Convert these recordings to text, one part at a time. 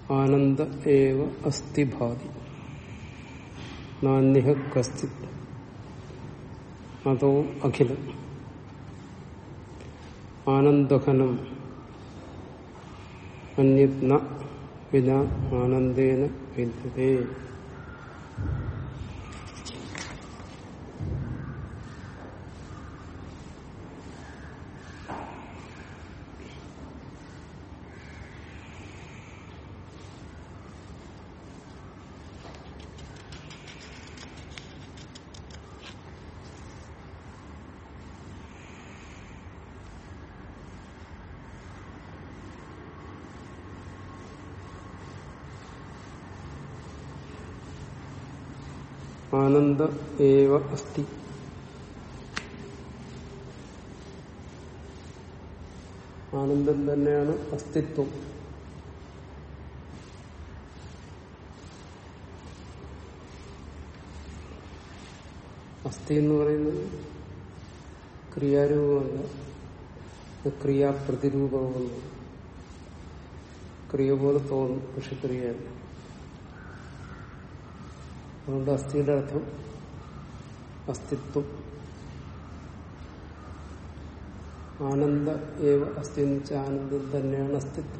ആനന്ദ ഏവ അസ്ഥി ഭാതി നാന്യഹ കസ്തിത് അതോ അഖിലം ആനന്ദഘനം അന്യത് ന വിന ആനന്ദേന വിദ്യതേ ആനന്ദ ഏവ അസ്തി ആനന്ദം തന്നെയാണ് അസ്തിത്വം അസ്ഥി എന്ന് പറയുന്നത് ക്രിയാരൂപമല്ല ക്രിയാപ്രതിരൂപമെന്ന് ക്രിയ പോലെ തോന്നും പക്ഷെ ക്രിയയല്ല അതുകൊണ്ട് അസ്ഥിയുടെ അർത്ഥം അസ്തിത്വം ആനന്ദ ഏവ അസ്ഥി എന്ന് വെച്ചാൽ ആനന്ദം തന്നെയാണ് അസ്തിത്വം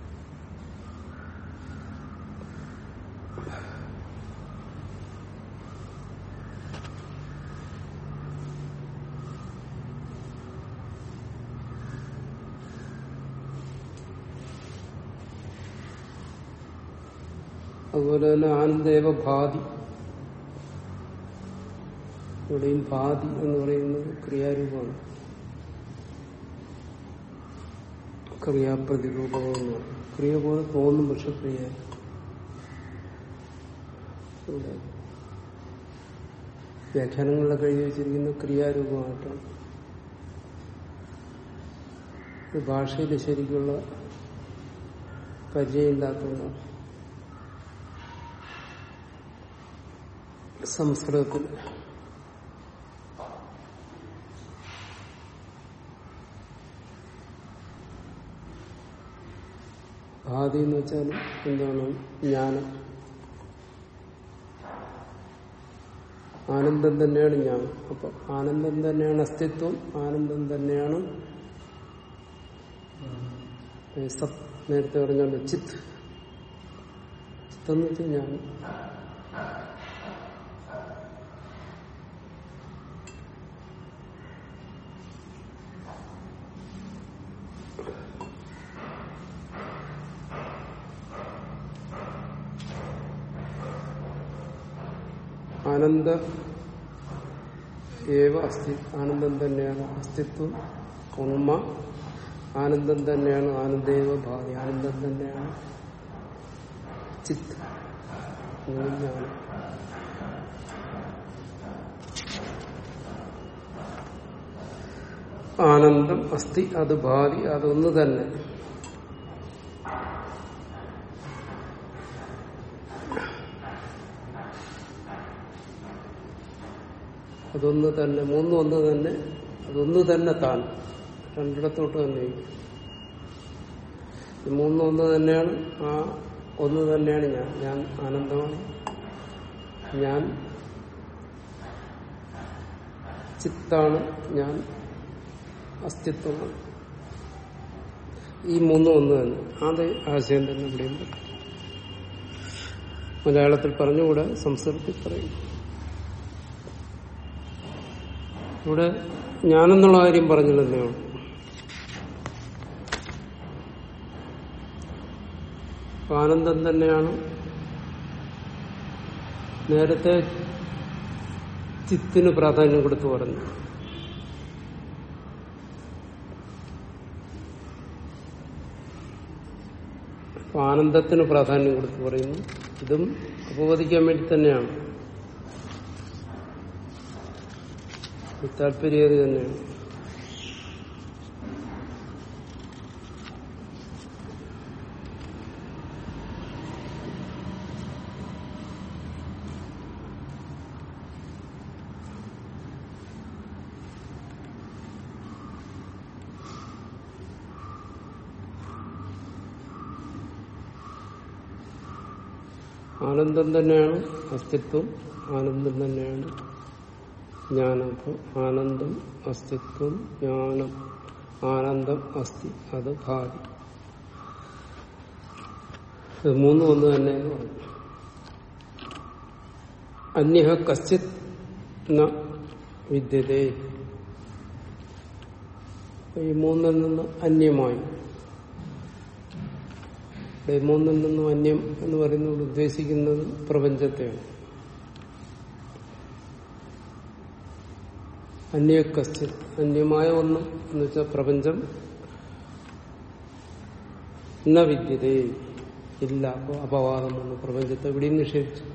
അതുപോലെ തന്നെ ആനന്ദേവ ഭാതി ഇവിടെയും ഭാതി എന്ന് പറയുന്നത് ക്രിയാരൂപമാണ് ക്രിയാപ്രതിരൂപമെന്ന് ക്രിയ പോലെ തോന്നും പക്ഷെ ക്രിയ ഇവിടെ വ്യാഖ്യാനങ്ങളിലൊക്കെ എഴുതി വെച്ചിരിക്കുന്ന ക്രിയാരൂപമായിട്ടാണ് ഇത് ഭാഷയിൽ ശരിക്കുള്ള പരിചയമില്ലാത്തതുകൊണ്ടാണ് സംസ്കൃതത്തിൽ ഭാതി എന്ന് വെച്ചാൽ എന്താണ് ജ്ഞാനം ആനന്ദം തന്നെയാണ് ജ്ഞാനം അപ്പൊ ആനന്ദം തന്നെയാണ് അസ്തിത്വം ആനന്ദം തന്നെയാണ് സത് നേരത്തെ പറഞ്ഞാൽ ചിത്ത് ചിത്തെന്ന് വെച്ചാൽ ജ്ഞാനം ആനന്ദ ഏവ അസ്തി ആനന്ദം തന്നെയാണ് അസ്തിത്വം ഉണ്മ ആനന്ദം തന്നെയാണ് ആനന്ദേവ ഭാവി ആനന്ദം തന്നെയാണ് ചിത്ത് ജ്ഞാനം ആനന്ദം അസ്ഥി അത് ഭാവി അതൊന്നു തന്നെ അതൊന്ന് തന്നെ മൂന്നും ഒന്ന് തന്നെ അതൊന്ന് തന്നെ താൻ രണ്ടിടത്തോട്ട് തന്നെ മൂന്നും ഒന്ന് തന്നെയാണ് ആ ഒന്ന് തന്നെയാണ് ഞാൻ ഞാൻ ആനന്ദമാണ് ഞാൻ ചിത്താണ് ഞാൻ അസ്തിത്വമാണ് ഈ മൂന്നും ഒന്ന് തന്നെ അത് ആശയം തന്നെ ഇവിടെയും പറയും മലയാളത്തിൽ പറഞ്ഞുകൂടെ സംസ്കൃതത്തിൽ പറയും ഇവിടെ ഞാനെന്നുള്ള കാര്യം പറഞ്ഞില്ലെന്നേ ഉള്ളൂ ആനന്ദം തന്നെയാണ് നേരത്തെ ചിത്തിന് പ്രാധാന്യം കൊടുത്തു പറഞ്ഞു ആനന്ദത്തിന് പ്രാധാന്യം കൊടുത്തു പറയുന്നു ഇതും ഉപവദിക്കാൻ വേണ്ടി തന്നെയാണ് താല്പര്യം അത് തന്നെയാണ് ആനന്ദം തന്നെയാണ് അസ്തിത്വം ആനന്ദം തന്നെയാണ് ജ്ഞാനം അപ്പോൾ ആനന്ദം അസ്തിത്വം ജ്ഞാനം ആനന്ദം അസ്ഥി അത് ഭാവി ഇത് മൂന്നും ഒന്ന് തന്നെ എന്ന് പറഞ്ഞു അന്യഹ കശ്ചിത് ന വിദ്യതേ ഈ മൂന്നിൽ നിന്ന് അന്യമായി ഇവിടെ ഈ മൂന്നിൽ നിന്നും അന്യം എന്ന് പറയുന്നത് ഉദ്ദേശിക്കുന്നത് പ്രപഞ്ചത്തെയാണ് അന്യക്കസ്റ്റ് അന്യമായ ഒന്ന് എന്ന് വെച്ചാൽ പ്രപഞ്ചം എന്ന വിദ്യതേ ഇല്ല അപ്പോൾ അപവാദം വന്നു പ്രപഞ്ചത്തെ ഇവിടെയും നിഷേധിച്ചു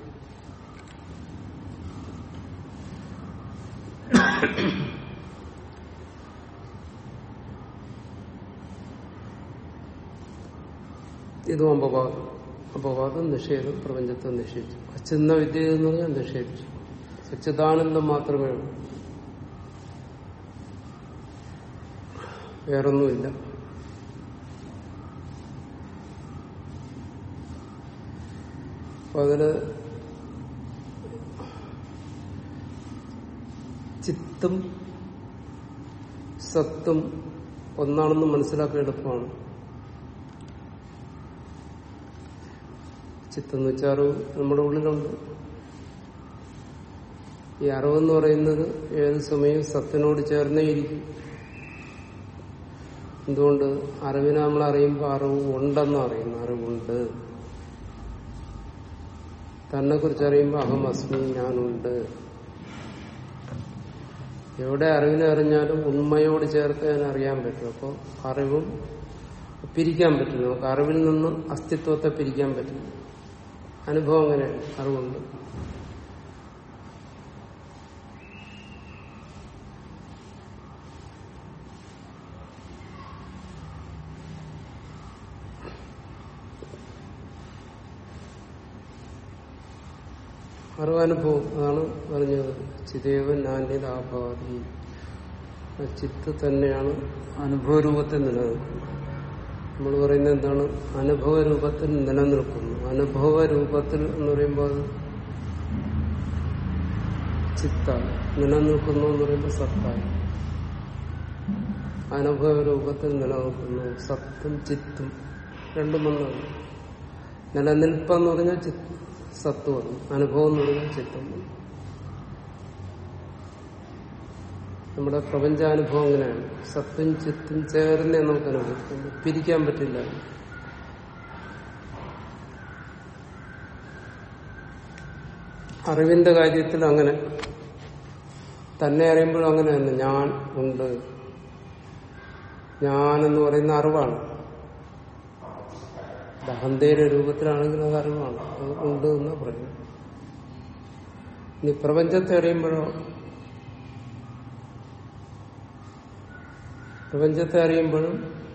ഇതും അപവാദം അപവാദം നിഷേധം പ്രപഞ്ചത്തെ നിഷേധിച്ചു അച്ഛന്ന വിദ്യ എന്ന് പറഞ്ഞാൽ നിഷേധിച്ചു സച്ചിദാനന്ദം മാത്രമേ ഉള്ളൂ വേറൊന്നുമില്ല അപ്പൊ അതില് ചിത്തും സത്തും ഒന്നാണെന്ന് മനസ്സിലാക്കാൻ എളുപ്പമാണ് ചിത്തെന്ന് വെച്ചാൽ അറിവ് നമ്മുടെ ഉള്ളിലുണ്ട് ഈ അറിവെന്ന് പറയുന്നത് ഏത് സമയവും സത്തിനോട് ചേർന്നേ ഇരിക്കും എന്തുകൊണ്ട് അറിവിനെ നമ്മൾ അറിയുമ്പോൾ അറിവ് ഉണ്ടെന്ന് അറിയുന്നു അറിവുണ്ട് തന്നെ കുറിച്ച് അറിയുമ്പോൾ അഹം അസ്മി ഞാനുണ്ട് എവിടെ അറിവിനെ അറിഞ്ഞാലും ഉണ്മയോട് ചേർത്ത് അതിനെ അറിയാൻ പറ്റും അപ്പോൾ അറിവും പിരിക്കാൻ പറ്റും നമുക്ക് അറിവിൽ നിന്നും അസ്തിത്വത്തെ പിരിക്കാൻ പറ്റും അനുഭവം അങ്ങനെയാണ് അറിവുണ്ട് അറിവനുഭവം അതാണ് പറഞ്ഞത് ചിതേവൻ നാന്യതാഭാതി ആ ചിത്ത് തന്നെയാണ് അനുഭവരൂപത്തിൽ നിലനിൽക്കുന്നത് നമ്മൾ പറയുന്നത് എന്താണ് അനുഭവ രൂപത്തിൽ നിലനിൽക്കുന്നു അനുഭവ രൂപത്തിൽ എന്ന് പറയുമ്പോൾ അത് ചിത്താണ് നിലനിൽക്കുന്നു എന്ന് പറയുമ്പോൾ സത്താണ് അനുഭവ രൂപത്തിൽ നിലനിൽക്കുന്നു സത്തും ചിത്തും രണ്ടും ഒന്നാണ് നിലനിൽപ്പെന്ന് പറഞ്ഞാൽ ചിത്ത് സത്ത് വന്നു അനുഭവം എന്ന് പറഞ്ഞാൽ ചിത്തം വന്നു നമ്മുടെ പ്രപഞ്ചാനുഭവം അങ്ങനെയാണ് സത്തും ചിത്തും ചേർന്നേ നമുക്ക് അനുഭവിക്കാം പിരിക്കാൻ പറ്റില്ല അറിവിന്റെ കാര്യത്തിൽ അങ്ങനെ തന്നെ അറിയുമ്പോഴും അങ്ങനെ തന്നെ ഞാൻ ഉണ്ട് ഞാൻ എന്ന് പറയുന്ന അറിവാണ് അഹന്തയുടെ രൂപത്തിലാണെങ്കിൽ അത് അറിവാണ് അത് ഉണ്ട് എന്ന് പറയും ഇനി പ്രപഞ്ചത്തെ അറിയുമ്പോഴോ പ്രപഞ്ചത്തെ അറിയുമ്പോഴും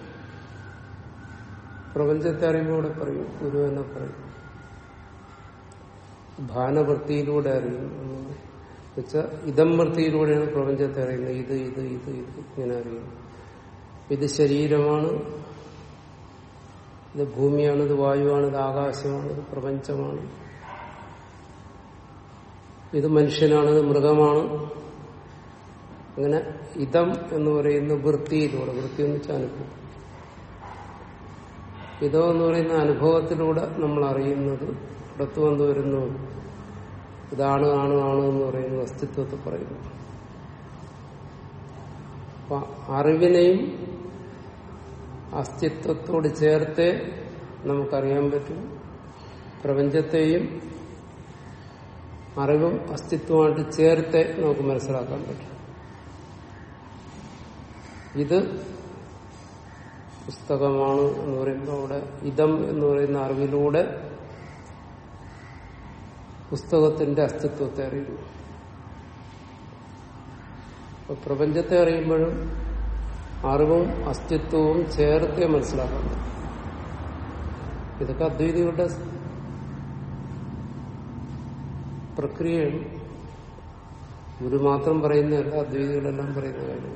പ്രപഞ്ചത്തെ അറിയുമ്പോൾ ഇവിടെ പറയും ഗുരു തന്നെ പറയും ഭാനവൃത്തിയിലൂടെ അറിയും വെച്ചാൽ ഇതം വൃത്തിയിലൂടെയാണ് പ്രപഞ്ചത്തെ അറിയുന്നത് ഇത് ഇത് ഇത് ഇത് ഇങ്ങനെ അറിയും ഇത് ശരീരമാണ് ഇത് ഭൂമിയാണ് ഇത് വായുവാണ് ഇത് ആകാശമാണ് ഇത് പ്രപഞ്ചമാണ് ഇത് മനുഷ്യനാണ് ഇത് മൃഗമാണ് അങ്ങനെ ഇതം എന്ന് പറയുന്ന വൃത്തിയിലൂടെ വൃത്തി എന്ന് വെച്ചാൽ അനുഭവം ഇതോ എന്ന് പറയുന്ന അനുഭവത്തിലൂടെ നമ്മൾ അറിയുന്നത് ഇടത്തു വന്നു വരുന്നു ഇതാണ് ആണ് ആണ് എന്ന് പറയുന്ന അസ്തിത്വത്തെ പറയുന്നു അപ്പൊ അറിവിനെയും അസ്തിത്വത്തോട് ചേർത്തേ നമുക്കറിയാൻ പറ്റും പ്രപഞ്ചത്തെയും അറിവും അസ്തിത്വമായിട്ട് ചേർത്തേ നമുക്ക് മനസ്സിലാക്കാൻ പറ്റും ഇത് പുസ്തകമാണ് എന്ന് പറയുമ്പോൾ അവിടെ ഇതം എന്ന് പറയുന്ന അറിവിലൂടെ പുസ്തകത്തിന്റെ അസ്തിത്വത്തെ അറിയുന്നു അപ്പൊ പ്രപഞ്ചത്തെ അറിയുമ്പോഴും അറിവും അസ്തിത്വവും ചേർത്തേ മനസ്സിലാക്കാൻ പറ്റും ഇതൊക്കെ അദ്വൈതികളുടെ പ്രക്രിയയാണ് ഗുരു മാത്രം പറയുന്നതല്ല അദ്വൈതികളെല്ലാം പറയുന്ന കാര്യമാണ്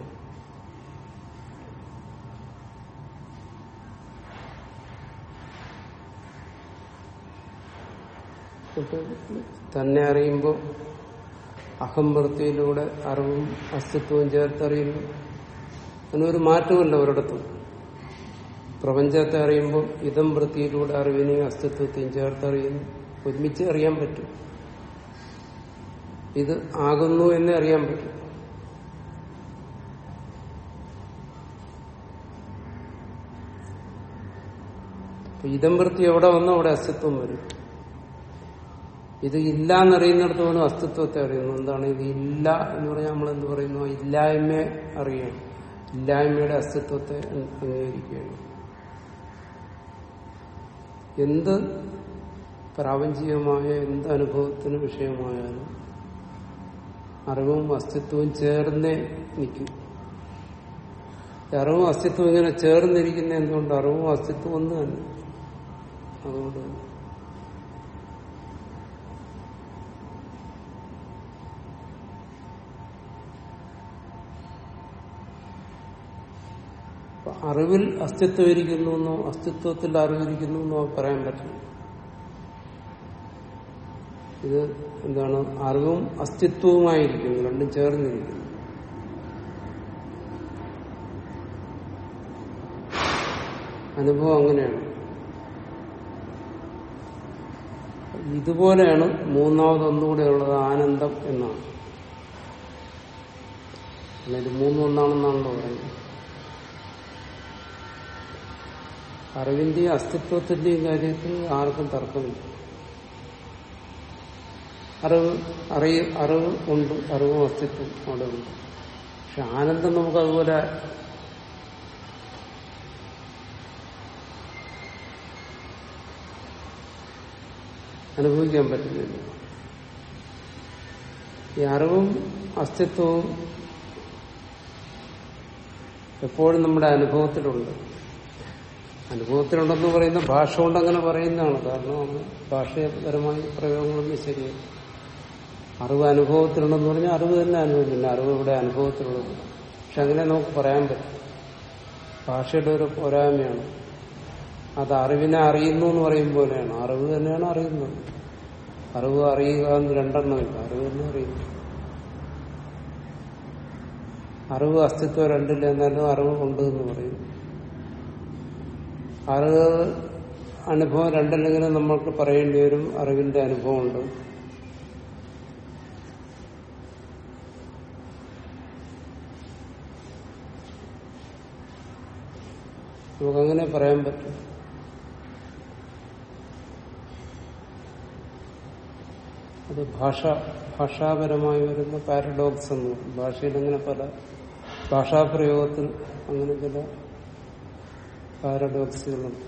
എന്നിട്ട് തന്നെ അറിയുമ്പോൾ അഹംവൃത്തിയിലൂടെ അറിവും അസ്തിത്വവും ചേർത്തറിയുന്നു അതിനൊരു മാറ്റമില്ല ഒരിടത്തും പ്രപഞ്ചത്തെ അറിയുമ്പോൾ ഇതം വൃത്തിയിലൂടെ അറിവിനെയും അസ്തിത്വത്തെയും ചേർത്തറിയുന്നു ഒരുമിച്ച് അറിയാൻ പറ്റും ഇത് ആകുന്നു എന്നേ അറിയാൻ പറ്റും അപ്പൊ ഇതം വൃത്തി എവിടെ വന്നോ അവിടെ അസ്തിത്വം വരും ഇത് ഇല്ല എന്നറിയുന്നിടത്ത് പോലും അസ്തിത്വത്തെ അറിയുന്നു എന്താണ് ഇത് ഇല്ല എന്ന് പറഞ്ഞാൽ നമ്മൾ എന്ത് പറയുന്നു ഇല്ലായ്മയെ അറിയണം ഇല്ലായ്മയുടെ അസ്തിത്വത്തെ അംഗീകരിക്കുകയാണ് എന്ത് പ്രാപഞ്ചികമായ എന്ത് അനുഭവത്തിന് വിഷയമായാലും അറിവും അസ്തിത്വവും ചേർന്നേ നിൽക്കും അറിവും അസ്തിത്വം ഇങ്ങനെ ചേർന്നിരിക്കുന്ന എന്തുകൊണ്ട് അറിവും അസ്തിത്വം ഒന്ന് തന്നെ അതുകൊണ്ട് അറിവിൽ അസ്തിത്വം ഇരിക്കുന്നു എന്നോ അസ്തിത്വത്തിൽ അറിവിരിക്കുന്നു എന്നോ പറയാൻ പറ്റില്ല ഇത് എന്താണ് അറിവും അസ്തിത്വവുമായിരിക്കുന്നു രണ്ടും ചേർന്നിരിക്കുന്നു അനുഭവം അങ്ങനെയാണ് ഇതുപോലെയാണ് മൂന്നാമതൊന്നുകൂടെ ഉള്ളത് ആനന്ദം എന്നാണ് അതായത് മൂന്നും ഒന്നാണെന്നാണല്ലോ പറയുന്നത് അറിവിന്റെയും അസ്തിത്വത്തിന്റെയും കാര്യത്തിൽ ആർക്കും തർക്കമില്ല അറിവ് അറിയ അറിവ് ഉണ്ട് അറിവും അസ്തിത്വം അവിടെ ഉണ്ട് പക്ഷെ ആനന്ദം നമുക്ക് അതുപോലെ അനുഭവിക്കാൻ പറ്റുന്നില്ല ഈ അറിവും അസ്തിത്വവും എപ്പോഴും നമ്മുടെ അനുഭവത്തിലുണ്ട് അനുഭവത്തിലുണ്ടെന്ന് പറയുന്ന ഭാഷ കൊണ്ട് അങ്ങനെ പറയുന്നതാണ് കാരണം അത് ഭാഷപരമായ പ്രയോഗങ്ങളൊന്നും ശരിയല്ല അറിവ് അനുഭവത്തിലുണ്ടെന്ന് പറഞ്ഞാൽ അറിവ് തന്നെ അനുഭവത്തില്ല അറിവ് ഇവിടെ അനുഭവത്തിലുള്ളത് പക്ഷെ അങ്ങനെ നമുക്ക് പറയാൻ പറ്റും ഭാഷയുടെ ഒരു പോരായ്മയാണ് അത് അറിവിനെ അറിയുന്നു എന്ന് പറയും പോലെയാണ് അറിവ് തന്നെയാണ് അറിയുന്നത് അറിവ് അറിയുക എന്ന് രണ്ടെണ്ണമില്ല അറിവ് തന്നെ അറിയുന്നു അറിവ് അസ്തിത്വം രണ്ടില്ല എന്നാലും അറിവ് ഉണ്ട് എന്ന് പറയും അറിവ് അനുഭവം രണ്ടല്ലെങ്കിലും നമ്മൾക്ക് പറയേണ്ടി വരും അറിവിന്റെ അനുഭവമുണ്ട് നമുക്കങ്ങനെ പറയാൻ പറ്റും അത് ഭാഷ ഭാഷാപരമായി വരുന്ന പാരഡോക്സ് എന്ന് പറയും ഭാഷയിൽ അങ്ങനെ പല ഭാഷാപ്രയോഗത്തിൽ അങ്ങനെ ചില പാരഡോക്സുകളുണ്ട്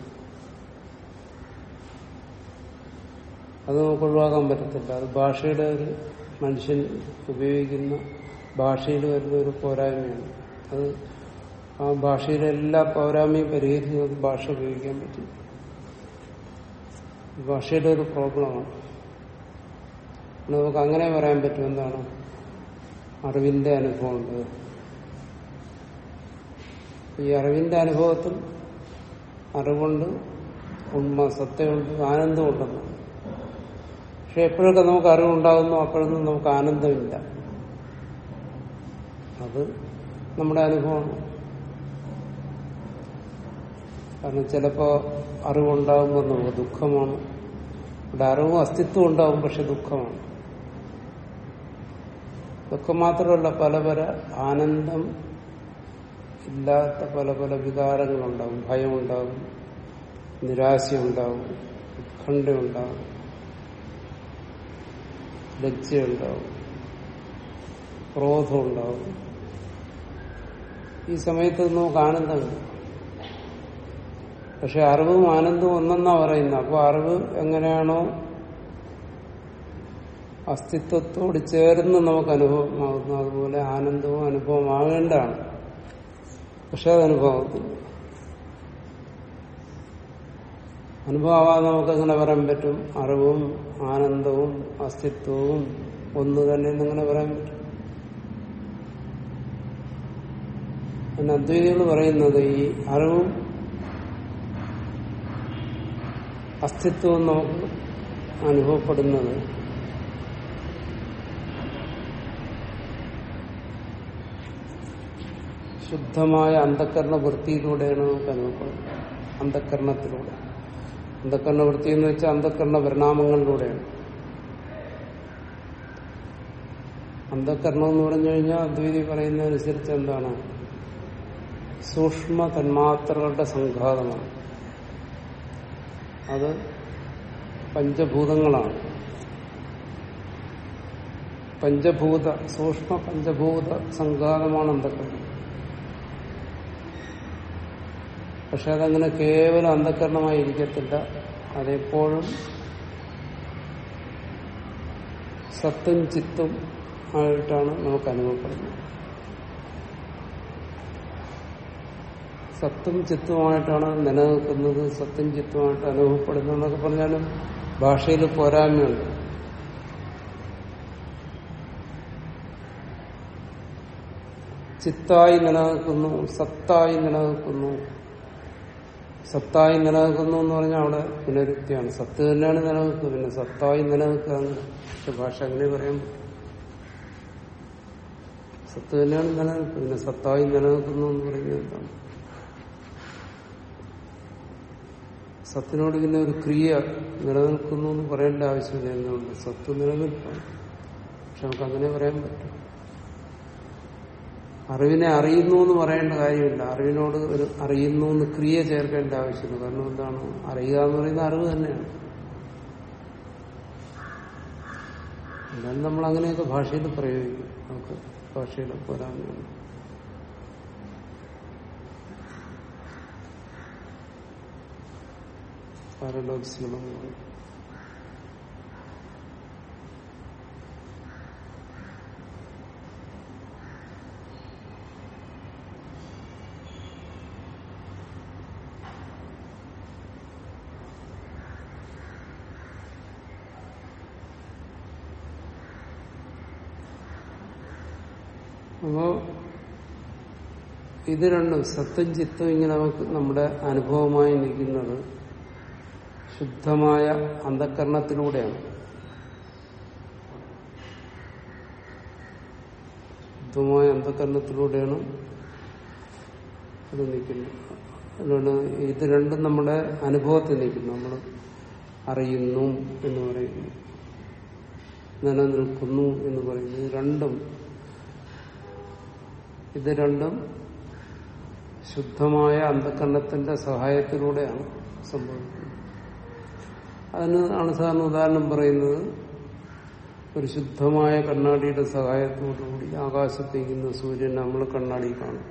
അത് നമുക്ക് ഒഴിവാക്കാൻ പറ്റത്തില്ല അത് ഭാഷയുടെ ഒരു മനുഷ്യൻ ഉപയോഗിക്കുന്ന ഭാഷയിൽ വരുന്ന ഒരു പോരായ്മയാണ് അത് ആ ഭാഷയിലെ എല്ലാ പോരായ്മയും പരിഹരിച്ച് നമുക്ക് ഭാഷ ഉപയോഗിക്കാൻ പറ്റും ഭാഷയുടെ ഒരു പ്രോബ്ലമാണ് നമുക്ക് അങ്ങനെ പറയാൻ പറ്റും എന്താണ് അറിവിന്റെ അനുഭവമുണ്ട് ഈ അറിവിന്റെ അനുഭവത്തിൽ അറിവുണ്ട് ഉണ്മ സത്യമുണ്ട് ആനന്ദമുണ്ടെന്ന് പക്ഷെ എപ്പോഴൊക്കെ നമുക്ക് അറിവുണ്ടാകുന്നു അപ്പോഴൊന്നും നമുക്ക് ആനന്ദമില്ല അത് നമ്മുടെ അനുഭവമാണ് കാരണം ചിലപ്പോ അറിവുണ്ടാകുമ്പോൾ നമുക്ക് ദുഃഖമാണ് ഇവിടെ അറിവും അസ്തിത്വം ഉണ്ടാവും പക്ഷെ ദുഃഖമാണ് ദുഃഖം മാത്രമല്ല പല പല ആനന്ദം ഇല്ലാത്ത പല പല വികാരങ്ങളുണ്ടാവും ഭയമുണ്ടാവും നിരാശയുണ്ടാവും ഉത്കണ്ഠയുണ്ടാവും ലജ്ജയുണ്ടാവും ക്രോധമുണ്ടാവും ഈ സമയത്ത് നമുക്ക് ആനന്ദമില്ല പക്ഷെ അറിവും ആനന്ദവും ഒന്നെന്നാ പറയുന്നത് അപ്പോൾ അറിവ് എങ്ങനെയാണോ അസ്തിത്വത്തോട് ചേർന്ന് നമുക്ക് അനുഭവമാകുന്നു അതുപോലെ ആനന്ദവും അനുഭവമാകേണ്ടതാണ് പക്ഷെ അത് അനുഭവത്തില്ല അനുഭവമാകാതെ നമുക്ക് എങ്ങനെ പറയാൻ പറ്റും അറിവും ആനന്ദവും അസ്തിത്വവും ഒന്ന് തന്നെ എന്നിങ്ങനെ പറയാൻ പറ്റും പിന്നെ അദ്വൈതികൾ പറയുന്നത് ഈ അറിവും അസ്തിത്വവും നമുക്ക് അനുഭവപ്പെടുന്നത് ശുദ്ധമായ അന്ധക്കരണ വൃത്തിയിലൂടെയാണ് നമുക്ക് അനുഭവപ്പെടുന്നത് അന്ധക്കരണത്തിലൂടെ അന്ധക്കരണ വൃത്തി എന്ന് വെച്ചാൽ അന്ധക്കരണ പരിണാമങ്ങളിലൂടെയാണ് അന്ധക്കരണം എന്ന് പറഞ്ഞു കഴിഞ്ഞാൽ അദ്വൈതി പറയുന്നതനുസരിച്ച് എന്താണ് സൂക്ഷ്മ തന്മാത്രകളുടെ സംഘാതമാണ് അത് പഞ്ചഭൂതങ്ങളാണ് പഞ്ചഭൂത സൂക്ഷ്മ പഞ്ചഭൂത സംഘാതമാണ് അന്ധക്കരണം പക്ഷെ അതങ്ങനെ കേവലം അന്ധക്കരണമായി ഇരിക്കത്തില്ല അതെപ്പോഴും സത്തും ചിത്തും ആയിട്ടാണ് നമുക്ക് അനുഭവപ്പെടുന്നത് സത്തും ചിത്തുമായിട്ടാണ് നിലനിൽക്കുന്നത് സത്തും ചിത്തുമായിട്ട് അനുഭവപ്പെടുന്നത് എന്നൊക്കെ പറഞ്ഞാലും ഭാഷയിൽ പോരായ്മയുണ്ട് ചിത്തായി നിലനിൽക്കുന്നു സത്തായി നിലനിൽക്കുന്നു സത്തായി നിലനിൽക്കുന്നു എന്ന് പറഞ്ഞാൽ അവിടെ പുനരുക്തിയാണ് സത്ത് തന്നെയാണ് നിലനിൽക്കുക പിന്നെ സത്തായി നിലനിൽക്കുക എന്ന് പക്ഷെ ഭാഷ അങ്ങനെ പറയാൻ പറ്റും. സത്ത് തന്നെയാണ് നിലനിൽക്കുക പിന്നെ സത്തായി നിലനിൽക്കുന്നു എന്ന് പറയുന്നത് എന്താണ് സത്തിനോട് പിന്നെ ഒരു ക്രിയ നിലനിൽക്കുന്നു എന്ന് പറയേണ്ട ആവശ്യമില്ല എന്നുണ്ട് സത്ത് നിലനിൽപ്പാണ് പക്ഷെ നമുക്ക് അങ്ങനെ പറയാൻ പറ്റും അറിവിനെ അറിയുന്നു എന്ന് പറയേണ്ട കാര്യമില്ല അറിവിനോട് ഒരു അറിയുന്നു എന്ന് ക്രിയ ചേർക്കേണ്ട ആവശ്യമില്ല കാരണം എന്താണ് അറിയുക എന്ന് പറയുന്ന അറിവ് തന്നെയാണ് എന്നാലും നമ്മൾ അങ്ങനെയൊക്കെ ഭാഷയിൽ പ്രയോഗിക്കും നമുക്ക് ഭാഷയിൽ പോരായ്മയുണ്ട് പാരഡോക്സുകളെന്ന് പറയും അപ്പോ ഇത് രണ്ടും സത്തും ചിത്തും ഇങ്ങനെ നമുക്ക് നമ്മുടെ അനുഭവമായി നിൽക്കുന്നത് ശുദ്ധമായ അന്ധകരണത്തിലൂടെയാണ് ശുദ്ധമായ അന്ധകരണത്തിലൂടെയാണ് അത് നിൽക്കുന്നത് അതുകൊണ്ട് ഇത് രണ്ടും നമ്മുടെ അനുഭവത്തിൽ നിൽക്കുന്നു നമ്മൾ അറിയുന്നു എന്ന് പറയുന്നു നിലനിൽക്കുന്നു എന്ന് പറയുന്നു ഇത് രണ്ടും ഇത് രണ്ടും ശുദ്ധമായ അന്ധകരണത്തിന്റെ സഹായത്തിലൂടെയാണ് സംഭവിക്കുന്നത് അതിന് ആണ് സാറിന് ഉദാഹരണം പറയുന്നത് ഒരു ശുദ്ധമായ കണ്ണാടിയുടെ സഹായത്തോടുകൂടി ആകാശത്തേക്കുന്ന സൂര്യൻ നമ്മൾ കണ്ണാടി കാണും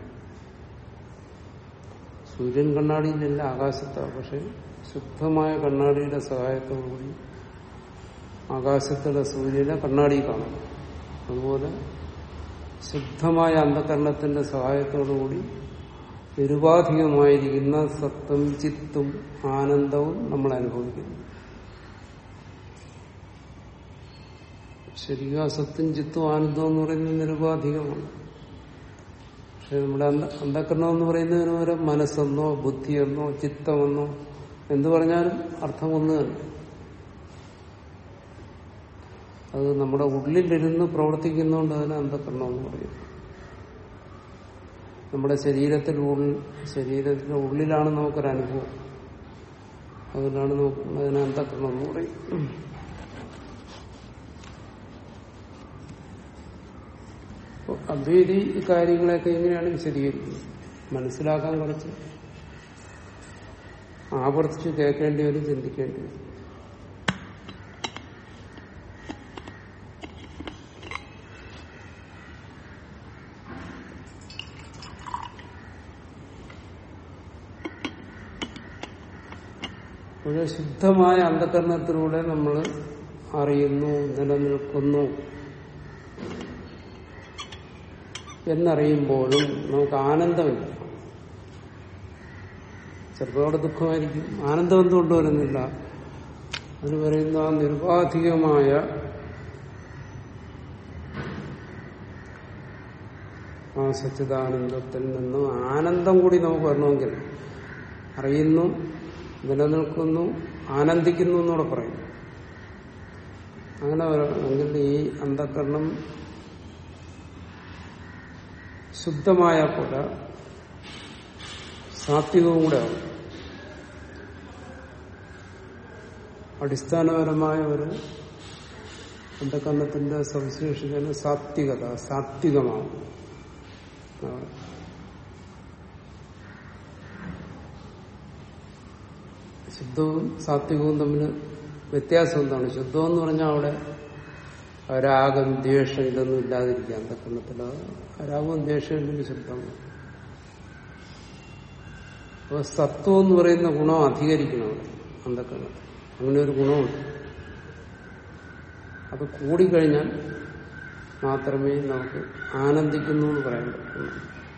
സൂര്യൻ കണ്ണാടിയിലല്ല ആകാശത്താണ് പക്ഷെ ശുദ്ധമായ കണ്ണാടിയുടെ സഹായത്തോടുകൂടി ആകാശത്തിലെ സൂര്യനെ കണ്ണാടി കാണും അതുപോലെ ശുദ്ധമായ അന്ധകരണത്തിന്റെ സഹായത്തോടുകൂടി നിരുപാധികമായിരിക്കുന്ന സത്തും ചിത്തും ആനന്ദവും നമ്മൾ അനുഭവിക്കുന്നു ശരിക്കും ആ സത്തും ചിത്തും ആനന്ദവും എന്ന് പറയുന്നത് നിരുപാധികമാണ് പക്ഷെ നമ്മുടെ അന്ധ- അന്ധകരണം എന്ന് പറയുന്നതിന് ഒരു മനസ്സെന്നോ ബുദ്ധിയെന്നോ ചിത്തമെന്നോ എന്തു പറഞ്ഞാലും അർത്ഥം ഒന്ന് തന്നെ അത് നമ്മുടെ ഉള്ളിലിരുന്ന് പ്രവർത്തിക്കുന്നതുകൊണ്ട് അതിന് അന്ധകരണം എന്ന് പറയും നമ്മുടെ ശരീരത്തിൽ ഉള്ളിൽ ശരീരത്തിന്റെ ഉള്ളിലാണ് നമുക്കൊരു അനുഭവം അതുകൊണ്ടാണ് നമുക്ക് അതിന് അന്ധകരണം എന്ന് പറയും അപ്പൊ അദ്വൈതി ഈ കാര്യങ്ങളെയൊക്കെ എങ്ങനെയാണ് വിശദീകരിക്കുന്നത് മനസ്സിലാക്കാൻ കുറച്ച് ആവർത്തിച്ച് കേൾക്കേണ്ടി വരും ചിന്തിക്കേണ്ടി വരും ഒരു ശുദ്ധമായ അന്ധകരണത്തിലൂടെ നമ്മൾ അറിയുന്നു നിലനിൽക്കുന്നു എന്നറിയുമ്പോഴും നമുക്ക് ആനന്ദമില്ല ചിലപ്പോൾ അവിടെ ദുഃഖമായിരിക്കും ആനന്ദം എന്തുകൊണ്ട് വരുന്നില്ല അതിന് പറയുന്ന ആ നിർബാധികമായ ആ സച്ചിദാനന്ദത്തിൽ നിന്നും ആനന്ദം കൂടി നമുക്ക് വരണമെങ്കിൽ അറിയുന്നു നിലനിൽക്കുന്നു ആനന്ദിക്കുന്നു എന്നൂടെ പറയും അങ്ങനെ എങ്കിൽ ഈ അന്ധകരണം ശുദ്ധമായ പോലെ സാത്വികവും കൂടെ ആവും അടിസ്ഥാനപരമായ ഒരു അന്ധകരണത്തിന്റെ സവിശേഷതയാണ് സാത്വികത സാത്വികമാവും ശുദ്ധവും സാത്വികവും തമ്മിൽ വ്യത്യാസം എന്താണ് ശുദ്ധം എന്ന് പറഞ്ഞാൽ അവിടെ രാഗം ദ്വേഷം ഇതൊന്നും ഇല്ലാതിരിക്കുക അന്ധകരണത്തിൽ രാഗവും ദ്വേഷവും ഇല്ലെങ്കിൽ ശുദ്ധമാണ് അപ്പൊ സത്വം എന്ന് പറയുന്ന ഗുണം അധികരിക്കണം അവിടെ അന്ധകരണത്തിൽ അങ്ങനെ ഒരു ഗുണമുണ്ട് അത് കൂടിക്കഴിഞ്ഞാൽ മാത്രമേ നമുക്ക് ആനന്ദിക്കുന്നു എന്ന് പറയാൻ പറ്റുള്ളൂ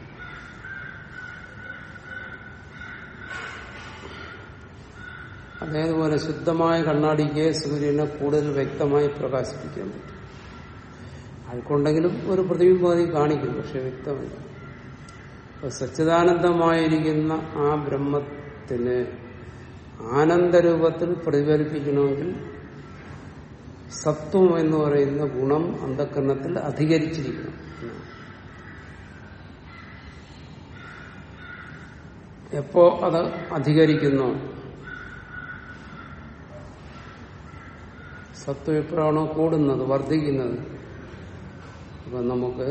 അതേപോലെ ശുദ്ധമായ കണ്ണാടിക്ക് സൂര്യനെ കൂടുതൽ വ്യക്തമായി പ്രകാശിപ്പിക്കാൻ പറ്റും ആൾക്കുണ്ടെങ്കിലും ഒരു പ്രതിബിംബം കാണിക്കും പക്ഷെ വ്യക്തമല്ല അപ്പൊ സച്ചിദാനന്ദമായിരിക്കുന്ന ആ ബ്രഹ്മത്തിന് ആനന്ദരൂപത്തിൽ പ്രതിഫലിപ്പിക്കണമെങ്കിൽ സത്വം എന്ന് പറയുന്ന ഗുണം അന്ധകരണത്തിൽ അധികരിച്ചിരിക്കണം എപ്പോ അത് അധികരിക്കുന്നു സത്വം എപ്പോഴാണോ കൂടുന്നത് വർദ്ധിക്കുന്നത് അപ്പൊ നമുക്ക്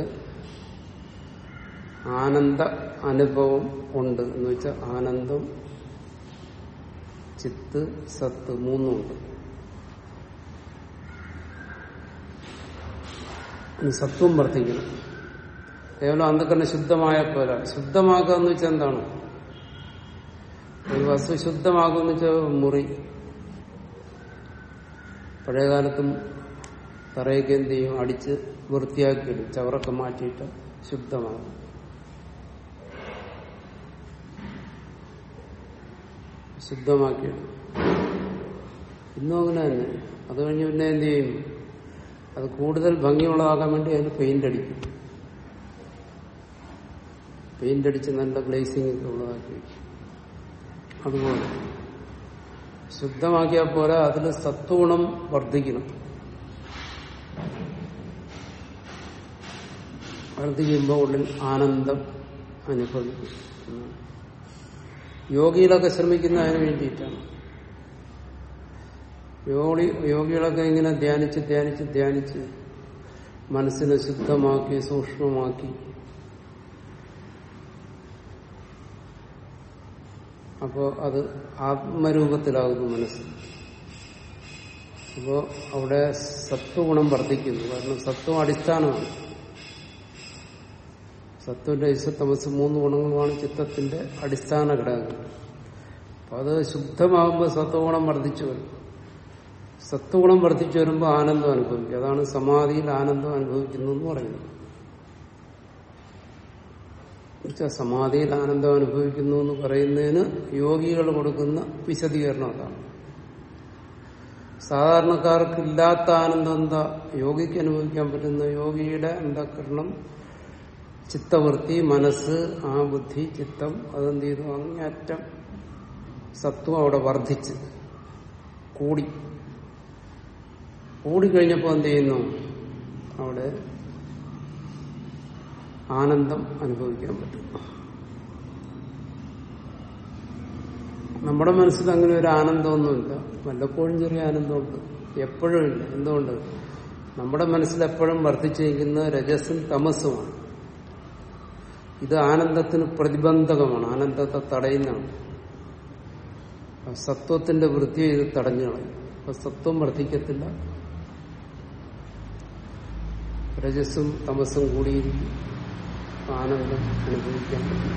ആനന്ദ അനുഭവം ഉണ്ട് എന്ന് വെച്ചാൽ ആനന്ദം ചിത്ത് സത്ത് മൂന്നുമുണ്ട് സത്വം വർദ്ധിക്കണം കേവലം അന്ധക്കരണ ശുദ്ധമായ പോലെ ശുദ്ധമാക്കുക എന്ന് വെച്ചാൽ എന്താണ് ഒരു വസ്തു ശുദ്ധമാകുമെന്ന് വെച്ചാൽ മുറി പഴയകാലത്തും തറയൊക്കെ എന്ത് ചെയ്യും അടിച്ച് വൃത്തിയാക്കിയിടും ചവറൊക്കെ മാറ്റിയിട്ട് ശുദ്ധമാകും ശുദ്ധമാക്കിയിടും ഇന്നും അങ്ങനെ തന്നെ അത് കഴിഞ്ഞ് പിന്നെ എന്ത് ചെയ്യും അത് കൂടുതൽ ഭംഗിയുള്ളതാക്കാൻ വേണ്ടി അതിന് പെയിന്റ് അടിക്കും പെയിന്റ് അടിച്ച് നല്ല ഗ്ലേസിംഗ് ഒക്കെ ഉള്ളതാക്കി വയ്ക്കും അതുപോലെ ശുദ്ധമാക്കിയാൽ പോലെ അതിൽ സത്വഗുണം വർദ്ധിക്കണം വർദ്ധിക്കുമ്പോൾ ഉള്ളിൽ ആനന്ദം അനുഭവിക്കും യോഗികളൊക്കെ ശ്രമിക്കുന്ന അതിന് വേണ്ടിയിട്ടാണ് യോഗി യോഗികളൊക്കെ ഇങ്ങനെ ധ്യാനിച്ച് ധ്യാനിച്ച് ധ്യാനിച്ച് മനസ്സിനെ ശുദ്ധമാക്കി സൂക്ഷ്മമാക്കി അപ്പോ അത് ആത്മരൂപത്തിലാകുന്നു മനസ്സ് അപ്പോ അവിടെ സത്വഗുണം വർദ്ധിക്കുന്നു കാരണം സത്വം അടിസ്ഥാനമാണ് സത്വന്റെ ഇസത്തമസ് മൂന്ന് ഗുണങ്ങളുമാണ് ചിത്തത്തിന്റെ അടിസ്ഥാന ഘടകങ്ങൾ അപ്പൊ അത് ശുദ്ധമാകുമ്പോൾ സത്വഗുണം വർദ്ധിച്ചു വരും സത്വഗുണം വർദ്ധിച്ചു വരുമ്പോൾ ആനന്ദം അനുഭവിക്കും അതാണ് സമാധിയിൽ ആനന്ദം അനുഭവിക്കുന്നു എന്ന് പറയുന്നത് എന്നുവെച്ചാൽ സമാധിയിൽ ആനന്ദം അനുഭവിക്കുന്നു എന്ന് പറയുന്നതിന് യോഗികൾ കൊടുക്കുന്ന വിശദീകരണം അതാണ് സാധാരണക്കാർക്കില്ലാത്ത ആനന്ദം എന്താ യോഗിക്ക് അനുഭവിക്കാൻ പറ്റുന്ന യോഗിയുടെ അന്ധകരണം ചിത്തവൃത്തി മനസ്സ് ആ ബുദ്ധി ചിത്തം അതെന്ത് ചെയ്തു അങ്ങേറ്റം സത്വം അവിടെ വർദ്ധിച്ച് കൂടി കൂടിക്കഴിഞ്ഞപ്പോൾ എന്ത് ചെയ്യുന്നു അവിടെ ആനന്ദം അനുഭവിക്കാൻ പറ്റും നമ്മുടെ മനസ്സിൽ അങ്ങനെ ഒരു ആനന്ദമൊന്നുമില്ല വല്ലപ്പോഴും ചെറിയ ആനന്ദമുണ്ട് എപ്പോഴും ഇല്ല എന്തുകൊണ്ട് നമ്മുടെ മനസ്സിൽ എപ്പോഴും വർദ്ധിച്ചിരിക്കുന്ന രജസ്സും തമസ്സുമാണ് ഇത് ആനന്ദത്തിന് പ്രതിബന്ധകമാണ് ആനന്ദത്തെ തടയുന്നതാണ് സത്വത്തിന്റെ വൃത്തി ഇത് തടഞ്ഞു കളയും അപ്പൊ സത്വം വർദ്ധിക്കത്തില്ല രജസ്സും തമസ്സും കൂടിയിരിക്കും ആനന്ദം അനുഭവിക്കാൻ പറ്റും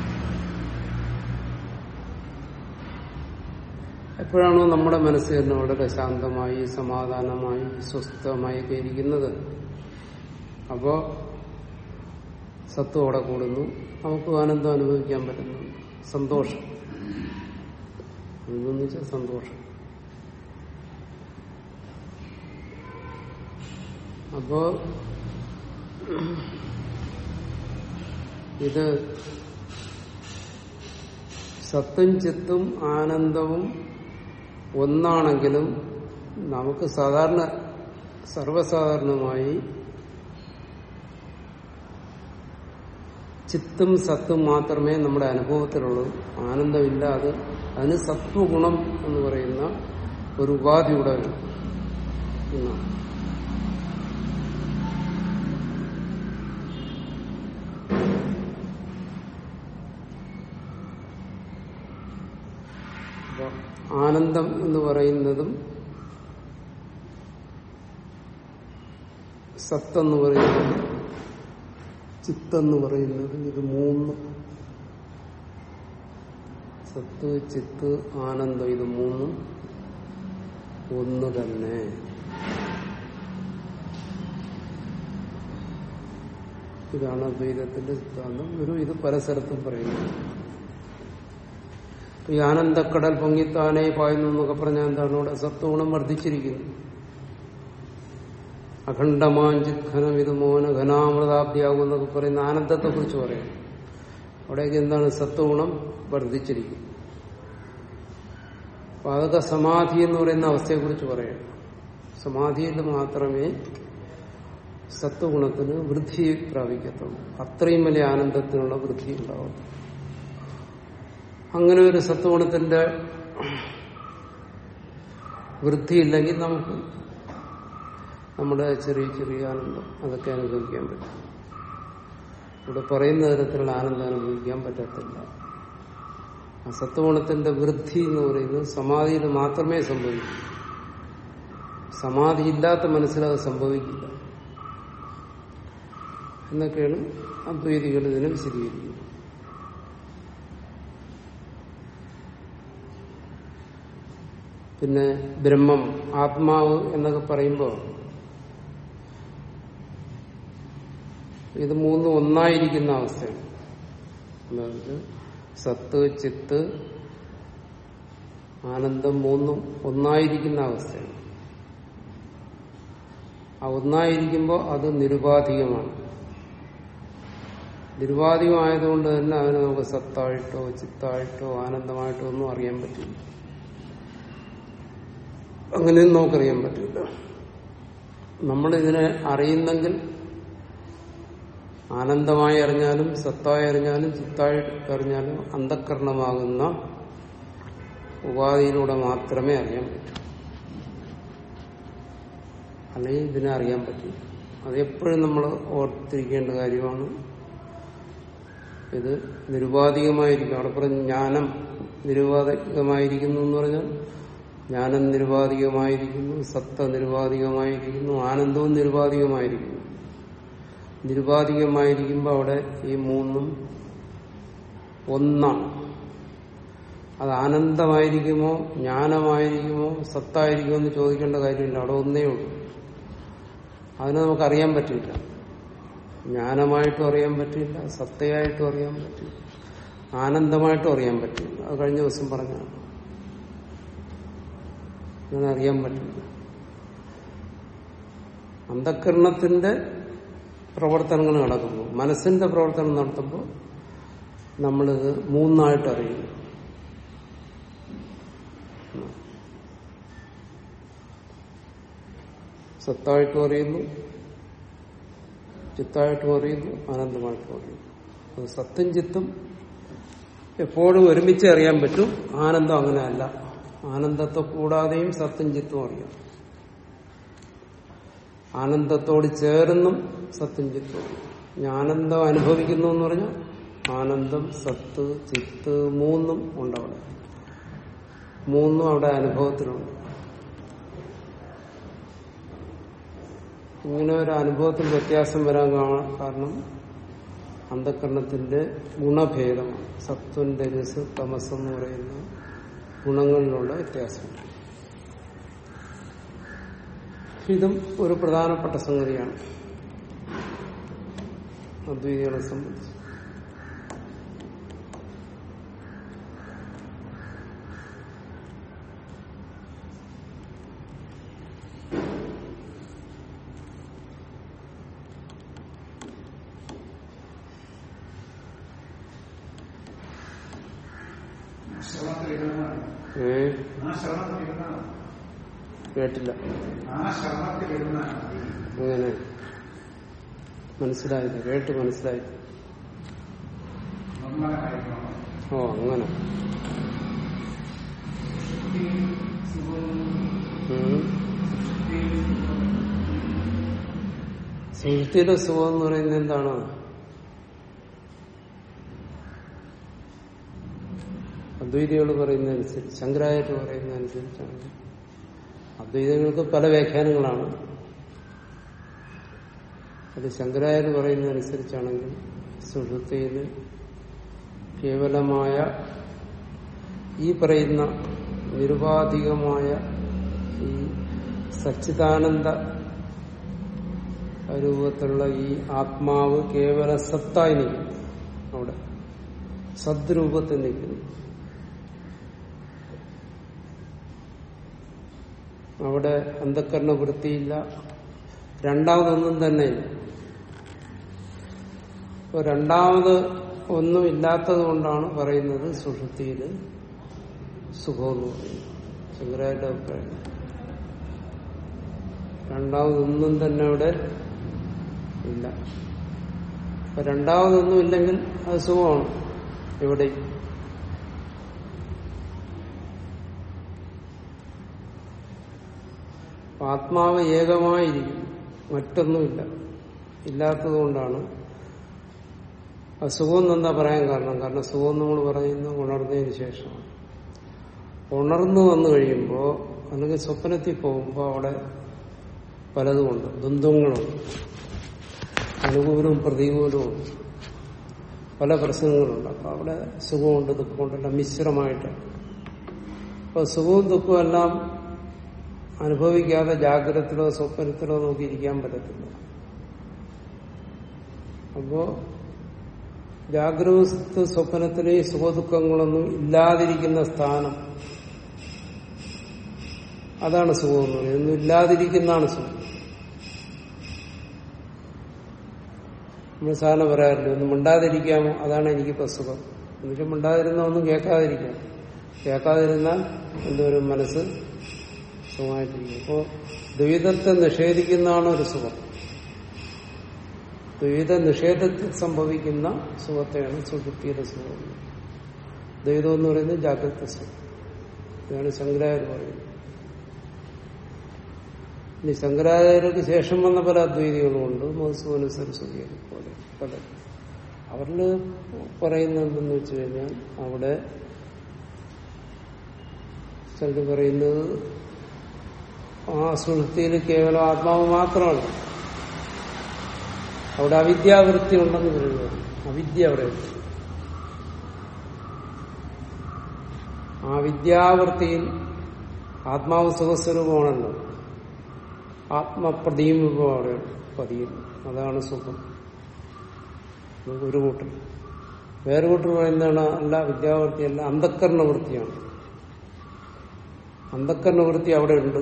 എപ്പോഴാണോ നമ്മുടെ മനസ്സ് തന്നെ വളരെ ശാന്തമായി സമാധാനമായി സ്വസ്ഥമായി ഒക്കെ ഇരിക്കുന്നത് അപ്പോ സത്വം അവിടെ കൂടുന്നു നമുക്ക് ആനന്ദം അനുഭവിക്കാൻ പറ്റുന്നു സന്തോഷം എന്തെന്ന് വെച്ചാൽ സന്തോഷം അപ്പോ ഇത് സത്തും ചിത്തും ആനന്ദവും ഒന്നാണെങ്കിലും നമുക്ക് സാധാരണ സർവസാധാരണമായി ചിത്തും സത്തും മാത്രമേ നമ്മുടെ അനുഭവത്തിലുള്ളൂ ആനന്ദമില്ല അത് അതിന് സത്വഗുണം എന്ന് പറയുന്ന ഒരു ഉപാധിയുടെ എന്നാണ് അപ്പൊ ആനന്ദം എന്ന് പറയുന്നതും സത്തെന്ന് പറയുന്നത് ചിത്തെന്ന് പറയുന്നത് ഇത് മൂന്ന് സത്ത് ചിത്ത് ആനന്ദം ഇത് മൂന്നും ഒന്ന് തന്നെ ഇതാണ് അദ്വൈതത്തിന്റെ സിദ്ധാന്തം ഒരു ഇത് പല സ്ഥലത്തും പറയുന്നു ഈ ആനന്ദക്കടൽ പൊങ്ങിത്താനേ പായുന്നു എന്നൊക്കെ പറഞ്ഞാൽ എന്താണ് ഇവിടെ സത്വഗുണം വർദ്ധിച്ചിരിക്കുന്നു അഖണ്ഡമാഞ്ചിഖനം ഇത് മോന ഘനാമൃതാബ്ദിയാകും എന്നൊക്കെ പറയുന്ന ആനന്ദത്തെ കുറിച്ച് പറയാം അവിടേക്ക് എന്താണ് സത്വഗുണം വർദ്ധിച്ചിരിക്കും അപ്പൊ അതൊക്കെ സമാധി എന്ന് പറയുന്ന അവസ്ഥയെക്കുറിച്ച് പറയാം സമാധിയിൽ മാത്രമേ സത്വഗുണത്തിന് വൃദ്ധി പ്രാപിക്കത്തുള്ളൂ അത്രയും വലിയ ആനന്ദത്തിനുള്ള വൃദ്ധി ഉണ്ടാവും അങ്ങനെ ഒരു സത്വഗുണത്തിന്റെ വൃദ്ധിയില്ലെങ്കിൽ നമുക്ക് നമ്മുടെ ചെറിയ ചെറിയ ആനന്ദം അതൊക്കെ അനുഭവിക്കാൻ പറ്റും ഇവിടെ പറയുന്ന തരത്തിലുള്ള ആനന്ദം അനുഭവിക്കാൻ പറ്റത്തില്ല ആ സത്വഗുണത്തിന്റെ വൃദ്ധി എന്ന് പറയുന്നത് സമാധിയിൽ മാത്രമേ സംഭവിക്കൂ സമാധി ഇല്ലാത്ത മനസ്സിലത് സംഭവിക്കില്ല എന്നൊക്കെയാണ് അദ്വൈതികൾ ഇതിനെ വിശദീകരിക്കുന്നത് പിന്നെ ബ്രഹ്മം ആത്മാവ് എന്നൊക്കെ പറയുമ്പോൾ ഇത് മൂന്നും ഒന്നായിരിക്കുന്ന അവസ്ഥയാണ് അതായത് സത്ത് ചിത്ത് ആനന്ദം മൂന്നും ഒന്നായിരിക്കുന്ന അവസ്ഥയാണ് ആ ഒന്നായിരിക്കുമ്പോൾ അത് നിരുപാധികമാണ് നിരുപാധികമായതുകൊണ്ട് തന്നെ അതിന് നമുക്ക് സത്തായിട്ടോ ചിത്തായിട്ടോ ആനന്ദമായിട്ടോ ഒന്നും അറിയാൻ പറ്റില്ല അങ്ങനെയൊന്നും നമുക്കറിയാൻ പറ്റില്ല നമ്മളിതിനെ അറിയുന്നെങ്കിൽ ആനന്ദമായി അറിഞ്ഞാലും സത്തായി അറിഞ്ഞാലും ചിത്തായി അറിഞ്ഞാലും അന്ധക്കരണമാകുന്ന ഉപാധിയിലൂടെ മാത്രമേ അറിയാൻ പറ്റൂ അല്ലെങ്കിൽ ഇതിനെ അറിയാൻ പറ്റില്ല അതെപ്പോഴും നമ്മൾ ഓർത്തിരിക്കേണ്ട കാര്യമാണ് ഇത് നിരുപാധികമായിരിക്കും അവിടെ പറഞ്ഞ ജ്ഞാനം നിരുപാധികമായിരിക്കുന്നു എന്ന് പറഞ്ഞാൽ ജ്ഞാനം നിരുപാധികമായിരിക്കുന്നു സത്ത നിരുപാധികമായിരിക്കുന്നു ആനന്ദവും നിരുപാധികമായിരിക്കുന്നു നിരുപാധികമായിരിക്കുമ്പോൾ അവിടെ ഈ മൂന്നും ഒന്നാണ് അത് ആനന്ദമായിരിക്കുമോ ജ്ഞാനമായിരിക്കുമോ സത്തായിരിക്കുമോ എന്ന് ചോദിക്കേണ്ട കാര്യമില്ല അവിടെ ഒന്നേ ഉള്ളൂ അതിനെ നമുക്കറിയാൻ പറ്റില്ല ജ്ഞാനമായിട്ടും അറിയാൻ പറ്റില്ല സത്തയായിട്ടും അറിയാൻ പറ്റില്ല ആനന്ദമായിട്ടും അറിയാൻ പറ്റില്ല അത് കഴിഞ്ഞ ദിവസം പറഞ്ഞാണ് അങ്ങനെ അറിയാൻ പറ്റില്ല അന്ധകരണത്തിന്റെ പ്രവർത്തനങ്ങൾ നടക്കുമ്പോൾ മനസ്സിന്റെ പ്രവർത്തനം നടത്തുമ്പോൾ നമ്മളിത് മൂന്നായിട്ട് അറിയുന്നു സത്തായിട്ടും അറിയുന്നു ചിത്തായിട്ടും അറിയുന്നു ആനന്ദമായിട്ടും അറിയുന്നു അത് സത്തും ചിത്തും എപ്പോഴും ഒരുമിച്ച് അറിയാൻ പറ്റും ആനന്ദം അങ്ങനെയല്ല ആനന്ദത്തെ കൂടാതെയും സത്തും ചിത്തും അറിയാം ആനന്ദത്തോട് ചേർന്നും സത്തും ചിത്തും അറിയാം ആനന്ദം അനുഭവിക്കുന്നു എന്ന് പറഞ്ഞാൽ ആനന്ദം സത്ത് ചിത്ത് മൂന്നും ഉണ്ടവിടെ മൂന്നും അവിടെ അനുഭവത്തിലുണ്ട് ഇങ്ങനെ ഒരു അനുഭവത്തിൽ വ്യത്യാസം വരാൻ കാരണം അന്ധകരണത്തിന്റെ ഗുണഭേദമാണ് സത്വന്റെ രസ് തമസ് എന്ന് പറയുന്ന ഗുണങ്ങളിലുള്ള വ്യത്യാസം ഇതും ഒരു പ്രധാനപ്പെട്ട സംഗതിയാണ് അദ്വൈതികളെ സംബന്ധിച്ച് ശ്രവണത്തിലിരുന്നാണ് ഏ ആ ശ്രവണത്തിലിരുന്നാണ് കേട്ടില്ല ആ ശ്രമത്തിലിരുന്ന അങ്ങനെ മനസ്സിലായത് കേട്ട് മനസ്സിലായി നിർമ്മലമായിരുന്നു ഓ അങ്ങനെ ഉം. സുഹൃത്തിയുടെ സുഖം എന്ന് പറയുന്നത് എന്താണ് അദ്വൈതികൾ പറയുന്നതനുസരിച്ച് ശങ്കരാചാര്യ പറയുന്നതനുസരിച്ചാണ് അദ്വൈതങ്ങൾക്ക് പല വ്യാഖ്യാനങ്ങളാണ് അത് ശങ്കരാചാര്യ പറയുന്നതനുസരിച്ചാണെങ്കിൽ സുഹൃത്തിയിൽ കേവലമായ ഈ പറയുന്ന നിരുപാധികമായ ഈ സച്ചിദാനന്ദ രൂപത്തിലുള്ള ഈ ആത്മാവ് കേവല സത്തായി നിൽക്കും അവിടെ സദ്രൂപത്തിൽ നിൽക്കുന്നു അവിടെ അന്ധക്കരണ വൃത്തിയില്ല രണ്ടാമതൊന്നും തന്നെ ഇല്ല അപ്പൊ രണ്ടാമത് ഒന്നും ഇല്ലാത്തത് കൊണ്ടാണ് പറയുന്നത് സുഷുതിയിൽ സുഖമെന്ന് പറയുന്നത് ശങ്കരായുടെ അഭിപ്രായം രണ്ടാമതൊന്നും തന്നെ അവിടെ ഇല്ല അപ്പൊ രണ്ടാമതൊന്നും ഇല്ലെങ്കിൽ അത് സുഖമാണ് എവിടെ അപ്പൊ ആത്മാവ് ഏകമായിരിക്കും മറ്റൊന്നുമില്ല ഇല്ലാത്തത് കൊണ്ടാണ് അസുഖം എന്താ പറയാൻ കാരണം കാരണം സുഖം നമ്മൾ പറയുന്നത് ഉണർന്നതിന് ശേഷമാണ് ഉണർന്നു വന്നു കഴിയുമ്പോൾ അല്ലെങ്കിൽ സ്വപ്നത്തിൽ പോകുമ്പോൾ അവിടെ പലതുമുണ്ട് ദ്വന്ദ്ങ്ങളുണ്ട് അനുകൂലവും പ്രതികൂലവും പല പ്രശ്നങ്ങളുണ്ട് അപ്പൊ അവിടെ സുഖമുണ്ട് ദുഃഖമുണ്ടെല്ലാം മിശ്രമായിട്ട് അപ്പൊ സുഖവും ദുഃഖവും എല്ലാം അനുഭവിക്കാതെ ജാഗ്രതത്തിലോ സ്വപ്നത്തിലോ നോക്കിയിരിക്കാൻ പറ്റത്തില്ല അപ്പോ ജാഗ്രത സ്വപ്നത്തിലെ ഈ സുഖദുഃഖങ്ങളൊന്നും ഇല്ലാതിരിക്കുന്ന സ്ഥാനം അതാണ് സുഖം എന്ന് പറയുന്നത് ഒന്നും ഇല്ലാതിരിക്കുന്നതാണ് സുഖം നമ്മൾ സാധാരണ പറയാറില്ല ഒന്നും മിണ്ടാതിരിക്കാമോ അതാണ് എനിക്കിപ്പോ സുഖം എന്നുവെച്ചാൽ മിണ്ടാതിരുന്ന ഒന്നും കേൾക്കാതിരിക്കാം കേൾക്കാതിരുന്നാൽ എന്തോരും മനസ്സ് സുഖമായിട്ടിരിക്കും അപ്പോ ദ്വൈതത്തെ നിഷേധിക്കുന്നതാണ് ഒരു സുഖം ദ്വൈത നിഷേധത്തിൽ സംഭവിക്കുന്ന സുഖത്തെയാണ് സുഷുപ്തിയുടെ സുഖം ദ്വൈതം എന്ന് പറയുന്നത് ജാഗ്രത സുഖം ഇതാണ് ശങ്കരാചാര്യ പറയുന്നത് ഇനി ശങ്കരാചാര്യർക്ക് ശേഷം വന്ന പല അദ്വൈതികളുമുണ്ട് മധുസൂദന സരസ്വതിയെ പോലെ പല അവരിൽ പറയുന്നത് എന്തെന്ന് വെച്ച് കഴിഞ്ഞാൽ അവിടെ ചിലർ പറയുന്നത് ആ സുഹൃത്തിയിൽ കേവലം ആത്മാവ് മാത്രമാണ് അവിടെ അവിദ്യാവൃത്തി ഉണ്ടെന്ന് പറയുന്നത് അവിദ്യ അവിടെ ഉണ്ട്. ആ വിദ്യാവൃത്തിയിൽ ആത്മാവ് സുഖസ്വരൂപമാണല്ലോ ആത്മപ്രതിബിംബം അവിടെ പതിയുന്നു അതാണ് സുഖം ഇത് ഒരു കൂട്ടർ വേറെ കൂട്ടർ പറയുന്നതാണ് അല്ല വിദ്യാവൃത്തിയല്ല അന്ധക്കരണ വൃത്തിയാണ് അന്ധക്കരണ വൃത്തി അവിടെ ഉണ്ട്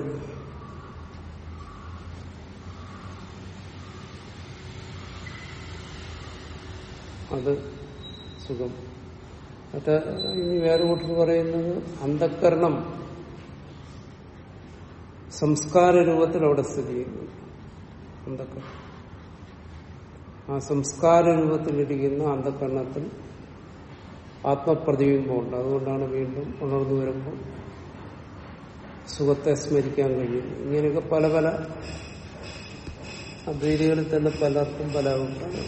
അത് സുഖം മറ്റേ ഇനി വേറെ കൂട്ടർ പറയുന്നത് അന്ധക്കരണം സംസ്കാര രൂപത്തിൽ അവിടെ സ്ഥിതി ചെയ്യുന്നു അന്ധക്കരണം ആ സംസ്കാര രൂപത്തിലിരിക്കുന്ന അന്ധക്കരണത്തിൽ ആത്മപ്രതിബിംബമുണ്ട് അതുകൊണ്ടാണ് വീണ്ടും ഉണർന്നു വരുമ്പോൾ സുഖത്തെ സ്മരിക്കാൻ കഴിയുന്നു ഇങ്ങനെയൊക്കെ പല പല അദ്വൈതികളിൽ തന്നെ പലർക്കും പല അഭിപ്രായങ്ങൾ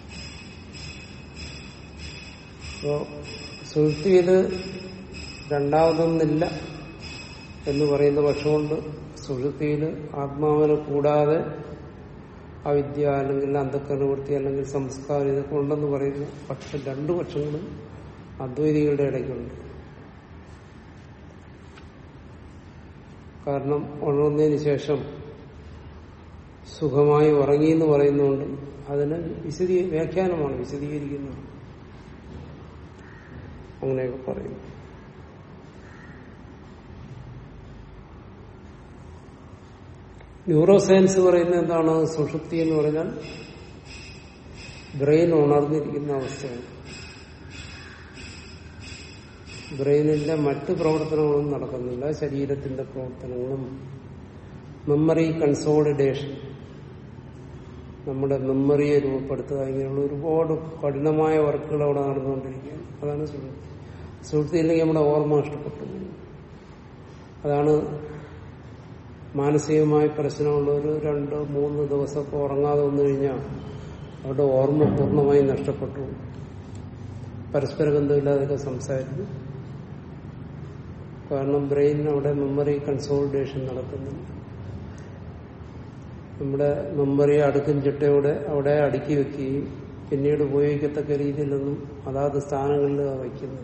അപ്പോ സുഹൃത്തിയില് രണ്ടാമതൊന്നില്ല എന്ന് പറയുന്ന പക്ഷമുണ്ട് സുഹൃത്തിയില് ആത്മാവിനെ കൂടാതെ അവിദ്യ അല്ലെങ്കിൽ അന്ധക്കരണവൃത്തി അല്ലെങ്കിൽ സംസ്കാരം ഇതൊക്കെ ഉണ്ടെന്ന് പറയുന്നു പക്ഷെ രണ്ടു പക്ഷങ്ങളും അദ്വൈതികളുടെ ഇടയ്ക്കുണ്ട് കാരണം ഉണർന്നതിന് ശേഷം സുഖമായി ഉറങ്ങി എന്ന് പറയുന്നുണ്ട് അതിന് വിശദീ വ്യാഖ്യാനമാണ് വിശദീകരിക്കുന്നത് അങ്ങനെയൊക്കെ പറയുന്നു ന്യൂറോ സയൻസ് പറയുന്നത് എന്താണ് സുഷുപ്തി എന്ന് പറഞ്ഞാൽ ബ്രെയിൻ ഉണർന്നിരിക്കുന്ന അവസ്ഥയാണ് ബ്രെയിനിന്റെ മറ്റ് പ്രവർത്തനങ്ങളൊന്നും നടക്കുന്നില്ല ശരീരത്തിന്റെ പ്രവർത്തനങ്ങളും മെമ്മറി കൺസോളിഡേഷൻ നമ്മുടെ മെമ്മറിയെ രൂപപ്പെടുത്തുക ഇങ്ങനെയുള്ള ഒരുപാട് കഠിനമായ വർക്കുകൾ അവിടെ നടന്നുകൊണ്ടിരിക്കുകയാണ് അതാണ് സുഹൃത്തി സുഹൃത്തി ഇല്ലെങ്കിൽ നമ്മുടെ ഓർമ്മ നഷ്ടപ്പെട്ടു പോകും. അതാണ് മാനസികമായ പ്രശ്നമുള്ളവർ രണ്ട് മൂന്ന് ദിവസമൊക്കെ ഉറങ്ങാതെ വന്നു കഴിഞ്ഞാൽ അവരുടെ ഓർമ്മ പൂർണ്ണമായും നഷ്ടപ്പെട്ടു പരസ്പര ബന്ധമില്ലാതെയൊക്കെ സംസാരിക്കും കാരണം ബ്രെയിനിന് അവിടെ മെമ്മറി കൺസോളിഡേഷൻ നടക്കുന്നില്ല നമ്മുടെ മെമ്മറിയെ അടുക്കും ചിട്ടയോടെ അവിടെ അടുക്കി വെക്കുകയും പിന്നീട് ഉപയോഗിക്കത്തക്ക രീതിയിലൊന്നും അതാത് സ്ഥാനങ്ങളിൽ വയ്ക്കുന്നു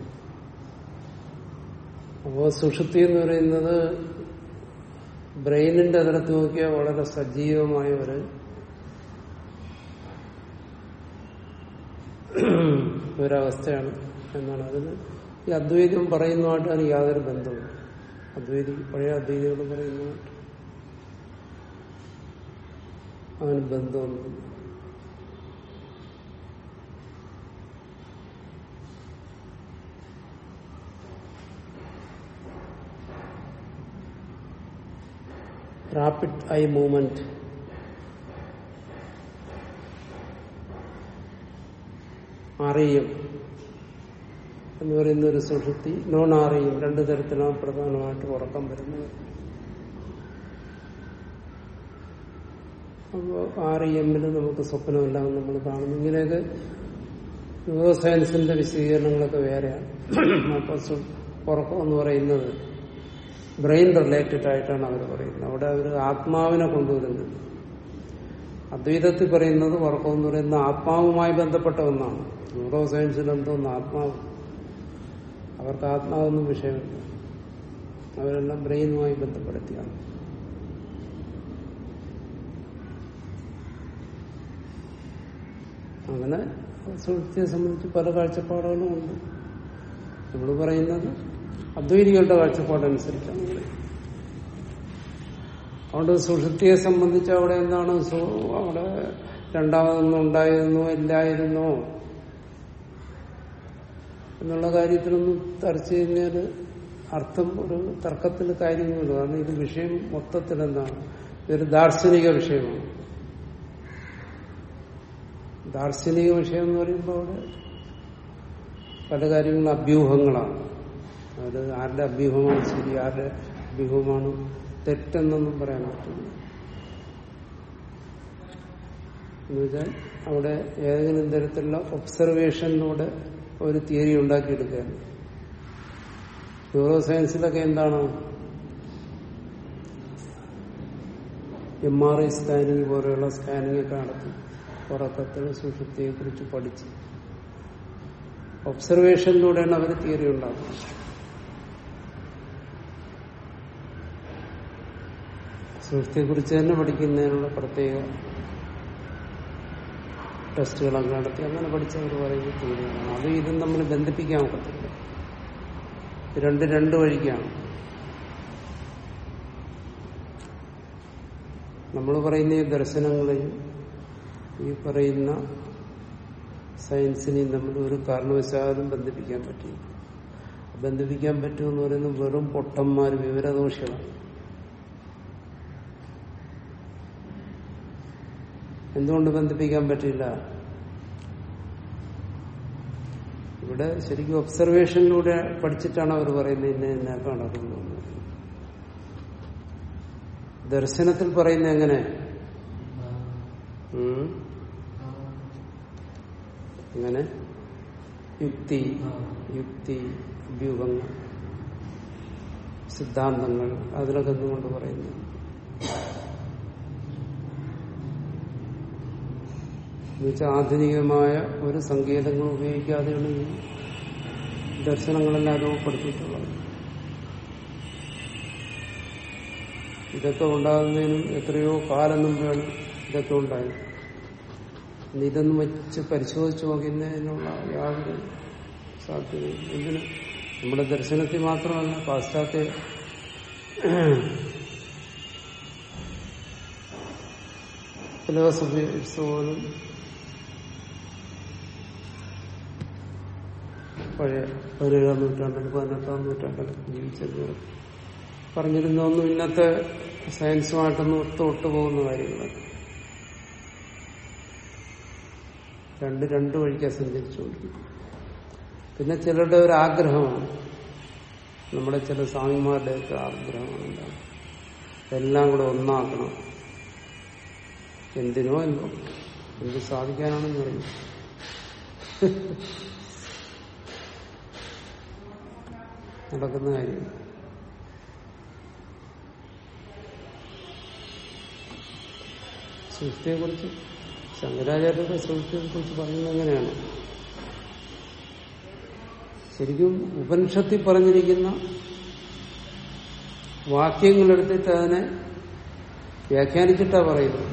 അപ്പോൾ സുഷുപ്തി എന്ന് പറയുന്നത് ബ്രെയിനിന്റെ തലത്ത് നോക്കിയാൽ വളരെ സജീവമായ ഒരു ഒരവസ്ഥയാണ് എന്നാണ് അതിന് ഈ അദ്വൈതം പറയുന്നതുമായിട്ട് അതിന് യാതൊരു ബന്ധവും അദ്വൈതി പഴയ അദ്വൈതികൾ പറയുന്നതുമായിട്ട് അതിന് ബന്ധമൊന്നും റാപ്പിഡ് ഐ മൂവ്മെന്റ് അറിയും എന്ന് പറയുന്ന ഒരു സുഷുപ്തി നോൺ അറിയും രണ്ടു തരത്തിലാണ് പ്രധാനമായിട്ട് ഉറക്കം വരുന്നത് അപ്പോൾ ആർ ഇ എമ്മിൽ നമുക്ക് സ്വപ്നമെല്ലാം നമ്മൾ കാണുന്നു ഇങ്ങനെയൊക്കെ ന്യൂറോ സയൻസിന്റെ വിശദീകരണങ്ങളൊക്കെ വേറെയാണ് അപ്പൊ സു- ഉറക്കം എന്ന് പറയുന്നത് ബ്രെയിൻ റിലേറ്റഡ് ആയിട്ടാണ് അവർ പറയുന്നത് അവിടെ അവർ ആത്മാവിനെ കൊണ്ടുവരുന്നത് അദ്വൈതത്തിൽ പറയുന്നത് ഉറക്കം എന്ന് പറയുന്ന ആത്മാവുമായി ബന്ധപ്പെട്ട ഒന്നാണ് ന്യൂറോ സയൻസിൽ എന്തോന്ന് ആത്മാവ് അവർക്ക് ആത്മാവൊന്നും വിഷയമില്ല അവരെല്ലാം ബ്രെയിനുമായി ബന്ധപ്പെടുത്തിയാണ് അങ്ങനെ സുഹൃത്തിയെ സംബന്ധിച്ച് പല കാഴ്ചപ്പാടുകളും ഉണ്ട് നമ്മൾ പറയുന്നത് അദ്വൈതികളുടെ കാഴ്ചപ്പാടനുസരിച്ചാണ് പറയുന്നത് അതുകൊണ്ട് സുഷുപ്തിയെ സംബന്ധിച്ച് അവിടെ എന്താണ് സു- അവിടെ രണ്ടാമതൊന്നും ഉണ്ടായിരുന്നോ ഇല്ലായിരുന്നോ എന്നുള്ള കാര്യത്തിലൊന്നും ചർച്ച ചെയ്യുന്നതിന് അർത്ഥം ഒരു തർക്കത്തിൽ കാര്യമൊന്നുമില്ല കാരണം ഇത് വിഷയം മൊത്തത്തിൽ എന്താണ് ഇതൊരു ദാർശനിക വിഷയമാണ് ദാർശനിക വിഷയം എന്ന് പറയുമ്പോൾ അവിടെ പല കാര്യങ്ങളും അഭ്യൂഹങ്ങളാണ് അത് ആരുടെ അഭ്യൂഹമാണ് ശരി ആരുടെ അഭ്യൂഹമാണ് തെറ്റെന്നൊന്നും പറയാൻ പറ്റില്ല എന്നുവെച്ചാൽ അവിടെ ഏതെങ്കിലും തരത്തിലുള്ള ഒബ്സർവേഷനിലൂടെ ഒരു തിയറി ഉണ്ടാക്കിയെടുക്കുകയാണ് ന്യൂറോ സയൻസിലൊക്കെ എന്താണ് എം ആർ ഐ സ്കാനിങ് പോലെയുള്ള സ്കാനിങ് ഒക്കെ നടത്തി ഉറക്കത്തിൽ സുഷുപ്തിയെ കുറിച്ച് പഠിച്ച് ഒബ്സർവേഷനിലൂടെയാണ് അവർ തിയറി ഉണ്ടാക്കുന്നത് സുഷുപ്തിയെ കുറിച്ച് തന്നെ പഠിക്കുന്നതിനുള്ള പ്രത്യേക ടെസ്റ്റുകളൊക്കെ നടത്തി അങ്ങനെ പഠിച്ചവർ പറയുന്ന തിയറികളാണ് അത് ഇതും തമ്മിൽ ബന്ധിപ്പിക്കാൻ ഒക്കത്തില്ല ഇത് രണ്ട് രണ്ട് വഴിക്കാണ് നമ്മൾ പറയുന്ന ഈ ദർശനങ്ങളെയും ഈ പറയുന്ന സയൻസിനെയും തമ്മിൽ ഒരു കാരണവശാലും ബന്ധിപ്പിക്കാൻ പറ്റില്ല ബന്ധിപ്പിക്കാൻ പറ്റുമെന്ന് പറയുന്നത് വെറും പൊട്ടന്മാർ വിവരദോഷികളാണ് എന്തുകൊണ്ട് ബന്ധിപ്പിക്കാൻ പറ്റില്ല ഇവിടെ ശരിക്കും ഒബ്സർവേഷനിലൂടെ പഠിച്ചിട്ടാണ് അവർ പറയുന്നത് ഇന്ന ഇന്ന നടക്കുന്നു എന്ന്. ദർശനത്തിൽ പറയുന്നത് എങ്ങനെ ഉം? എങ്ങനെ യുക്തി യുക്തി അഭ്യൂഹങ്ങൾ സിദ്ധാന്തങ്ങൾ അതിലൊക്കെ എന്തുകൊണ്ട് പറയുന്നു എന്നുവെച്ചാൽ ആധുനികമായ ഒരു സങ്കേതങ്ങൾ ഉപയോഗിക്കാതെയാണ് ഈ ദർശനങ്ങളെല്ലാം രൂപപ്പെടുത്തിയിട്ടുള്ളത് ഇതൊക്കെ ഉണ്ടാകുന്നതിനും എത്രയോ കാലം മുമ്പാണ് ഇതൊക്കെ ഉണ്ടായത് ഇനി ഇതൊന്നും വെച്ച് പരിശോധിച്ച് നോക്കുന്നതിനുള്ള യാതൊരു സാധ്യതയും എന്തിന് നമ്മുടെ ദർശനത്തിൽ മാത്രമല്ല പാശ്ചാത്യ ഫിലോസഫീസ് പോലും പഴയ പതിനേഴാം നൂറ്റാണ്ടിൽ പതിനെട്ടാം നൂറ്റാണ്ടിൽ ജീവിച്ചിരുന്നവർ പറഞ്ഞിരുന്നൊന്നും ഇന്നത്തെ സയൻസുമായിട്ടൊന്നും ഒത്തു ഒട്ടുപോകുന്ന കാര്യങ്ങളാണ് രണ്ട് രണ്ട് വഴിക്കാണ് സഞ്ചരിച്ചുകൊണ്ടിരിക്കുന്നത് പിന്നെ ചിലരുടെ ഒരു ആഗ്രഹമാണ് നമ്മുടെ ചില സ്വാമിമാരുടെയൊക്കെ ആഗ്രഹമാണ് എന്താണ് എല്ലാം കൂടെ ഒന്നാക്കണം എന്തിനോ എന്തോ എന്ത് സാധിക്കാനാണെന്ന് പറയും നടക്കുന്ന കാര്യം സൃഷ്ടിയെ കുറിച്ച് ശങ്കരാചാര്യരുടെ സൃഷ്ടിയെ കുറിച്ച് പറയുന്നത് എങ്ങനെയാണ് ശരിക്കും ഉപനിഷത്തിൽ പറഞ്ഞിരിക്കുന്ന വാക്യങ്ങളെടുത്തിട്ട് അതിനെ വ്യാഖ്യാനിച്ചിട്ടാ പറയുന്നത്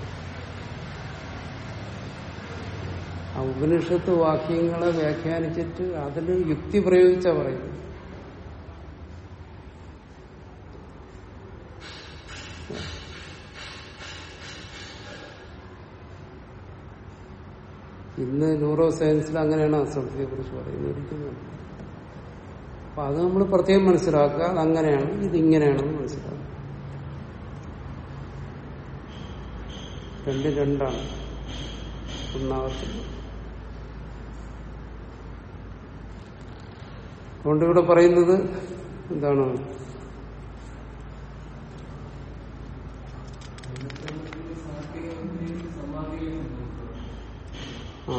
ആ ഉപനിഷത്ത് വാക്യങ്ങളെ വ്യാഖ്യാനിച്ചിട്ട് അതിൽ യുക്തി പ്രയോഗിച്ചാ പറയുന്നത് ഇന്ന് ന്യൂറോ സയൻസിൽ അങ്ങനെയാണ് അസംഖ്യയെ കുറിച്ച് പറയുന്നത് ഒരിക്കലും അപ്പൊ അത് നമ്മൾ പ്രത്യേകം മനസ്സിലാക്കുക അതങ്ങനെയാണ് ഇതിങ്ങനെയാണെന്ന് മനസ്സിലാക്കുക രണ്ട് രണ്ടാണ് ഒന്നാകത്തില്ല അതുകൊണ്ട് ഇവിടെ പറയുന്നത് എന്താണ് ആ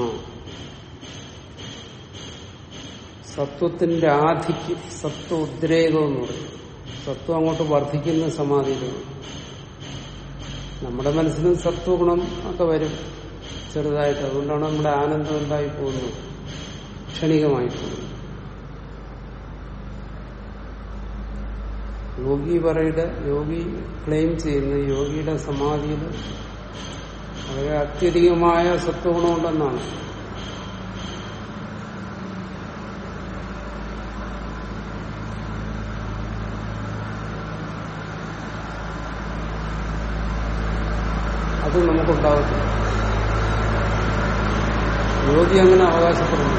സത്വത്തിന്റെ ആധിക്യം സത്വ ഉദ്രേകം എന്ന് പറയും സത്വം അങ്ങോട്ട് വർദ്ധിക്കുന്ന സമാധിയിലാണ് നമ്മുടെ മനസ്സിലും സത്വഗുണം ഒക്കെ വരും ചെറുതായിട്ട് അതുകൊണ്ടാണ് നമ്മുടെ ആനന്ദം എന്തായി പോകുന്നത് ക്ഷണികമായി പോകുന്നത് യോഗി പറയുടെ യോഗി ക്ലെയിം ചെയ്യുന്ന യോഗിയുടെ സമാധിയിൽ വളരെ അത്യധികമായ സത്വഗുണമുണ്ടെന്നാണ് അത് നമുക്കുണ്ടാവത്തില്ല യോഗി അങ്ങനെ അവകാശപ്പെടുന്നു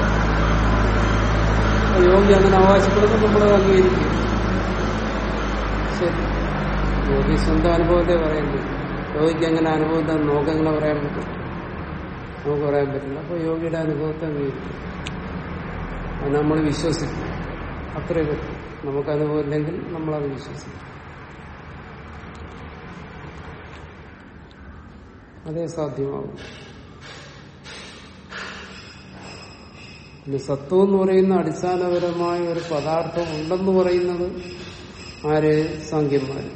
അപ്പൊ യോഗി അങ്ങനെ അവകാശപ്പെടുന്നത് നമ്മൾ അംഗീകരിക്കും ശരി യോഗി സ്വന്തം അനുഭവത്തെ പറയുന്നു യോഗിക്ക് അങ്ങനെ അനുഭവത്തെ നോക്കെങ്ങനെ പറയാൻ പറ്റും നമുക്ക് പറയാൻ പറ്റില്ല അപ്പൊ യോഗിയുടെ അനുഭവത്തെ അംഗീകരിക്കും അത് നമ്മൾ വിശ്വസിക്കും അത്രേ പറ്റും നമുക്ക് അനുഭവം ഇല്ലെങ്കിൽ നമ്മളത് വിശ്വസിക്കും അതേ സാധ്യമാകും പിന്നെ സത്വം എന്ന് പറയുന്ന അടിസ്ഥാനപരമായ ഒരു പദാർത്ഥം ഉണ്ടെന്ന് പറയുന്നത് ആര് സാഖ്യന്മാര്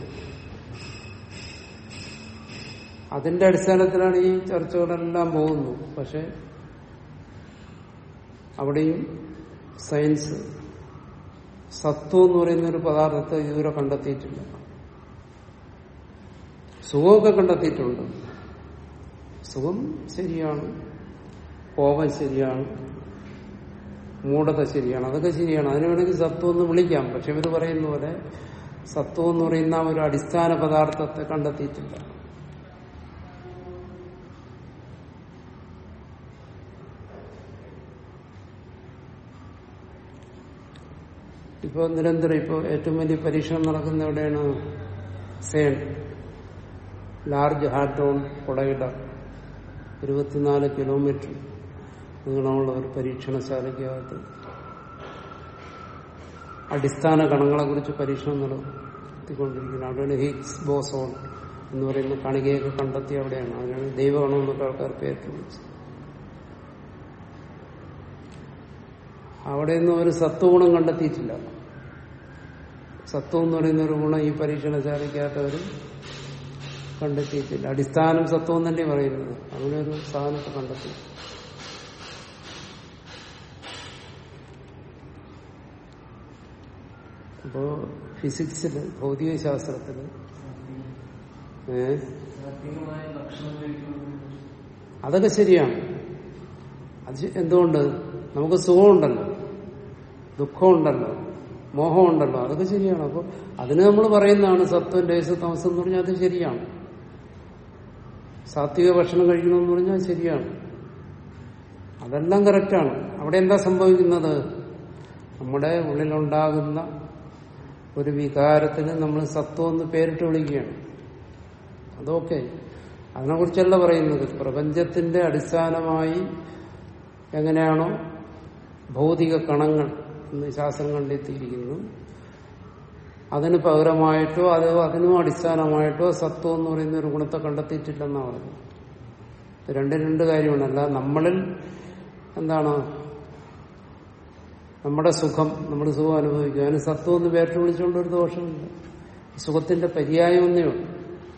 അതിന്റെ അടിസ്ഥാനത്തിലാണ് ഈ ചർച്ചകളെല്ലാം പോകുന്നത് പക്ഷെ അവിടെയും സയൻസ് സത്വം എന്ന് പറയുന്ന ഒരു പദാർത്ഥത്തെ ഇതുവരെ കണ്ടെത്തിയിട്ടില്ല സുഖമൊക്കെ കണ്ടെത്തിയിട്ടുണ്ട് സുഖം ശരിയാണ് കോപം ശരിയാണ് മൂഢത ശരിയാണ് അതൊക്കെ ശരിയാണ് അതിന് വേണമെങ്കിൽ സത്വം എന്ന് വിളിക്കാം പക്ഷെ ഇവർ പറയുന്ന പോലെ സത്വം എന്ന് പറയുന്ന ഒരു അടിസ്ഥാന പദാർത്ഥത്തെ കണ്ടെത്തിയിട്ടില്ല ഇപ്പൊ നിരന്തരം ഇപ്പൊ ഏറ്റവും വലിയ പരീക്ഷണം നടക്കുന്ന എവിടെയാണ് സേൺ ലാർജ് ഹാർട്ടോൺ കൊടയിട ഇരുപത്തിനാല് കിലോമീറ്റർ നീളമുള്ള ഒരു പരീക്ഷണശാലയ്ക്കകത്ത് അടിസ്ഥാന കണങ്ങളെ കുറിച്ച് പരീക്ഷണം നടത്തിക്കൊണ്ടിരിക്കുന്നത് അവിടെയാണ് ഹിഗ്സ് ബോസോൺ എന്ന് പറയുന്ന കണികയൊക്കെ കണ്ടെത്തി അവിടെയാണ് അതിനാണ് ദൈവഗണം എന്നൊക്കെ ആൾക്കാർ പേര് വിളിച്ചത് അവിടെയൊന്നും ഒരു സത്വഗുണം കണ്ടെത്തിയിട്ടില്ല സത്വം എന്ന് പറയുന്ന ഒരു ഗുണം ഈ പരീക്ഷണശാലയ്ക്കകത്ത് അവർ കണ്ടെത്തിയിട്ടില്ല അടിസ്ഥാനം സത്വം തന്നെ പറയുന്നത് അങ്ങനെ ഒരു സാധനത്തെ കണ്ടെത്തി അപ്പോ ഫിസിക്സില് ഭൗതിക ശാസ്ത്രത്തില് ഏ അതൊക്കെ ശരിയാണ് അത് ശ- എന്തുകൊണ്ട് നമുക്ക് സുഖമുണ്ടല്ലോ ദുഃഖമുണ്ടല്ലോ മോഹമുണ്ടല്ലോ അതൊക്കെ ശരിയാണ് അപ്പൊ അതിന് നമ്മൾ പറയുന്നതാണ് സത്വം രേസ് തമസം എന്ന് പറഞ്ഞാൽ അത് ശരിയാണ് സാത്വിക ഭക്ഷണം കഴിക്കണമെന്ന് പറഞ്ഞാൽ ശരിയാണ് അതെല്ലാം കറക്റ്റാണ് അവിടെ എന്താ സംഭവിക്കുന്നത് നമ്മുടെ ഉള്ളിലുണ്ടാകുന്ന ഒരു വികാരത്തിന് നമ്മൾ സത്വം എന്ന് പേരിട്ട് വിളിക്കുകയാണ് അതൊക്കെ അതിനെക്കുറിച്ചല്ല പറയുന്നത് പ്രപഞ്ചത്തിന്റെ അടിസ്ഥാനമായി എങ്ങനെയാണോ ഭൗതിക കണങ്ങൾ എന്ന് ശാസ്ത്രം കണ്ടെത്തിയിരിക്കുന്നു അതിന് പകരമായിട്ടോ അത് അതിനും അടിസ്ഥാനമായിട്ടോ സത്വം എന്ന് പറയുന്ന ഒരു ഗുണത്തെ കണ്ടെത്തിയിട്ടില്ലെന്നാണ് പറയുന്നത് ഇത് രണ്ട് രണ്ട് കാര്യമാണ് അല്ല നമ്മളിൽ എന്താണ് നമ്മുടെ സുഖം നമ്മുടെ സുഖം അനുഭവിക്കുക അതിന് സത്വം എന്ന് പേരിട്ട് വിളിച്ചുകൊണ്ട് ഒരു ദോഷമില്ല സുഖത്തിന്റെ പര്യായം ഒന്നേ ഉള്ളൂ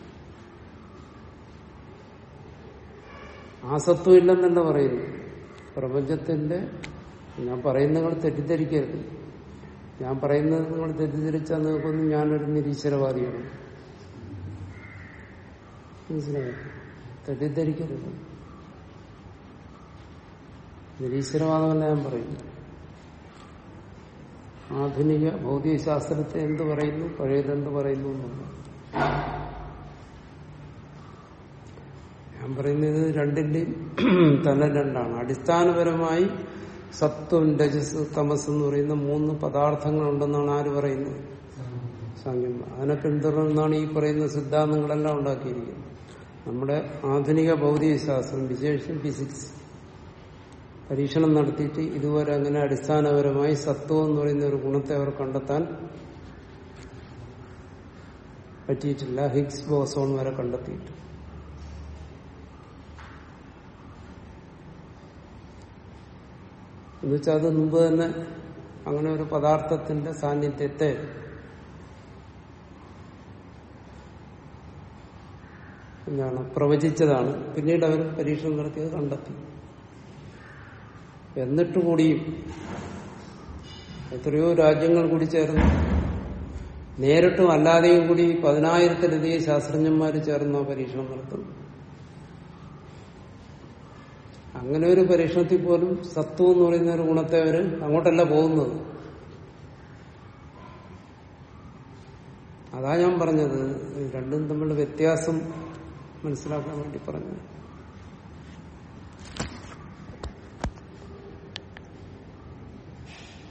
ആ സത്വം ഇല്ലെന്നല്ല പറയുന്നു പ്രപഞ്ചത്തിന്റെ ഞാൻ പറയുന്നത് നിങ്ങൾ തെറ്റിദ്ധരിക്കരുത് ഞാൻ പറയുന്നത് നിങ്ങൾ തെറ്റിദ്ധരിച്ചാൽ നിങ്ങൾക്കൊന്നും ഞാനൊരു നിരീശ്വരവാദിയാണ് മനസ്സിലായോ തെറ്റിദ്ധരിക്കരുത് നിരീശ്വരവാദമല്ല ഞാൻ പറയുന്നു ആധുനിക ഭൗതികശാസ്ത്രത്തെ എന്ത് പറയുന്നു പഴയതെന്ത് പറയുന്നു എന്നുള്ള ഞാൻ പറയുന്നത് രണ്ടിന്റെയും തന്നെ രണ്ടാണ് അടിസ്ഥാനപരമായി സത്വം രജസ് തമസ് എന്ന് പറയുന്ന മൂന്ന് പദാർത്ഥങ്ങളുണ്ടെന്നാണ് ആര് പറയുന്നത് സാങ്കന്മാർ അതിനെ പിന്തുടർന്നാണ് ഈ പറയുന്ന സിദ്ധാന്തങ്ങളെല്ലാം ഉണ്ടാക്കിയിരിക്കുന്നത് നമ്മുടെ ആധുനിക ഭൗതികശാസ്ത്രം വിശേഷം ഫിസിക്സ് പരീക്ഷണം നടത്തിയിട്ട് ഇതുവരെ അങ്ങനെ അടിസ്ഥാനപരമായി സത്വം എന്ന് പറയുന്ന ഒരു ഗുണത്തെ അവർ കണ്ടെത്താൻ പറ്റിയിട്ടില്ല ഹിഗ്സ് ബോസോൺ വരെ കണ്ടെത്തിയിട്ട് എന്നുവെച്ചാൽ അത് മുമ്പ് തന്നെ അങ്ങനെ ഒരു പദാർത്ഥത്തിന്റെ സാന്നിധ്യത്തെ എന്താണ് പ്രവചിച്ചതാണ് പിന്നീട് അവർ പരീക്ഷണം നടത്തിയത് കണ്ടെത്തി എന്നിട്ട് കൂടിയും എത്രയോ രാജ്യങ്ങൾ കൂടി ചേർന്ന് നേരിട്ടും അല്ലാതെയും കൂടി പതിനായിരത്തിലധികം ശാസ്ത്രജ്ഞന്മാർ ചേർന്ന് ആ പരീക്ഷണം നടത്തുന്നു അങ്ങനെ ഒരു പരീക്ഷണത്തിൽ പോലും സത്വം എന്ന് പറയുന്ന ഒരു ഗുണത്തെ അവർ അങ്ങോട്ടല്ല പോകുന്നത് അതാ ഞാൻ പറഞ്ഞത് രണ്ടും തമ്മിലുള്ള വ്യത്യാസം മനസ്സിലാക്കാൻ വേണ്ടി പറഞ്ഞു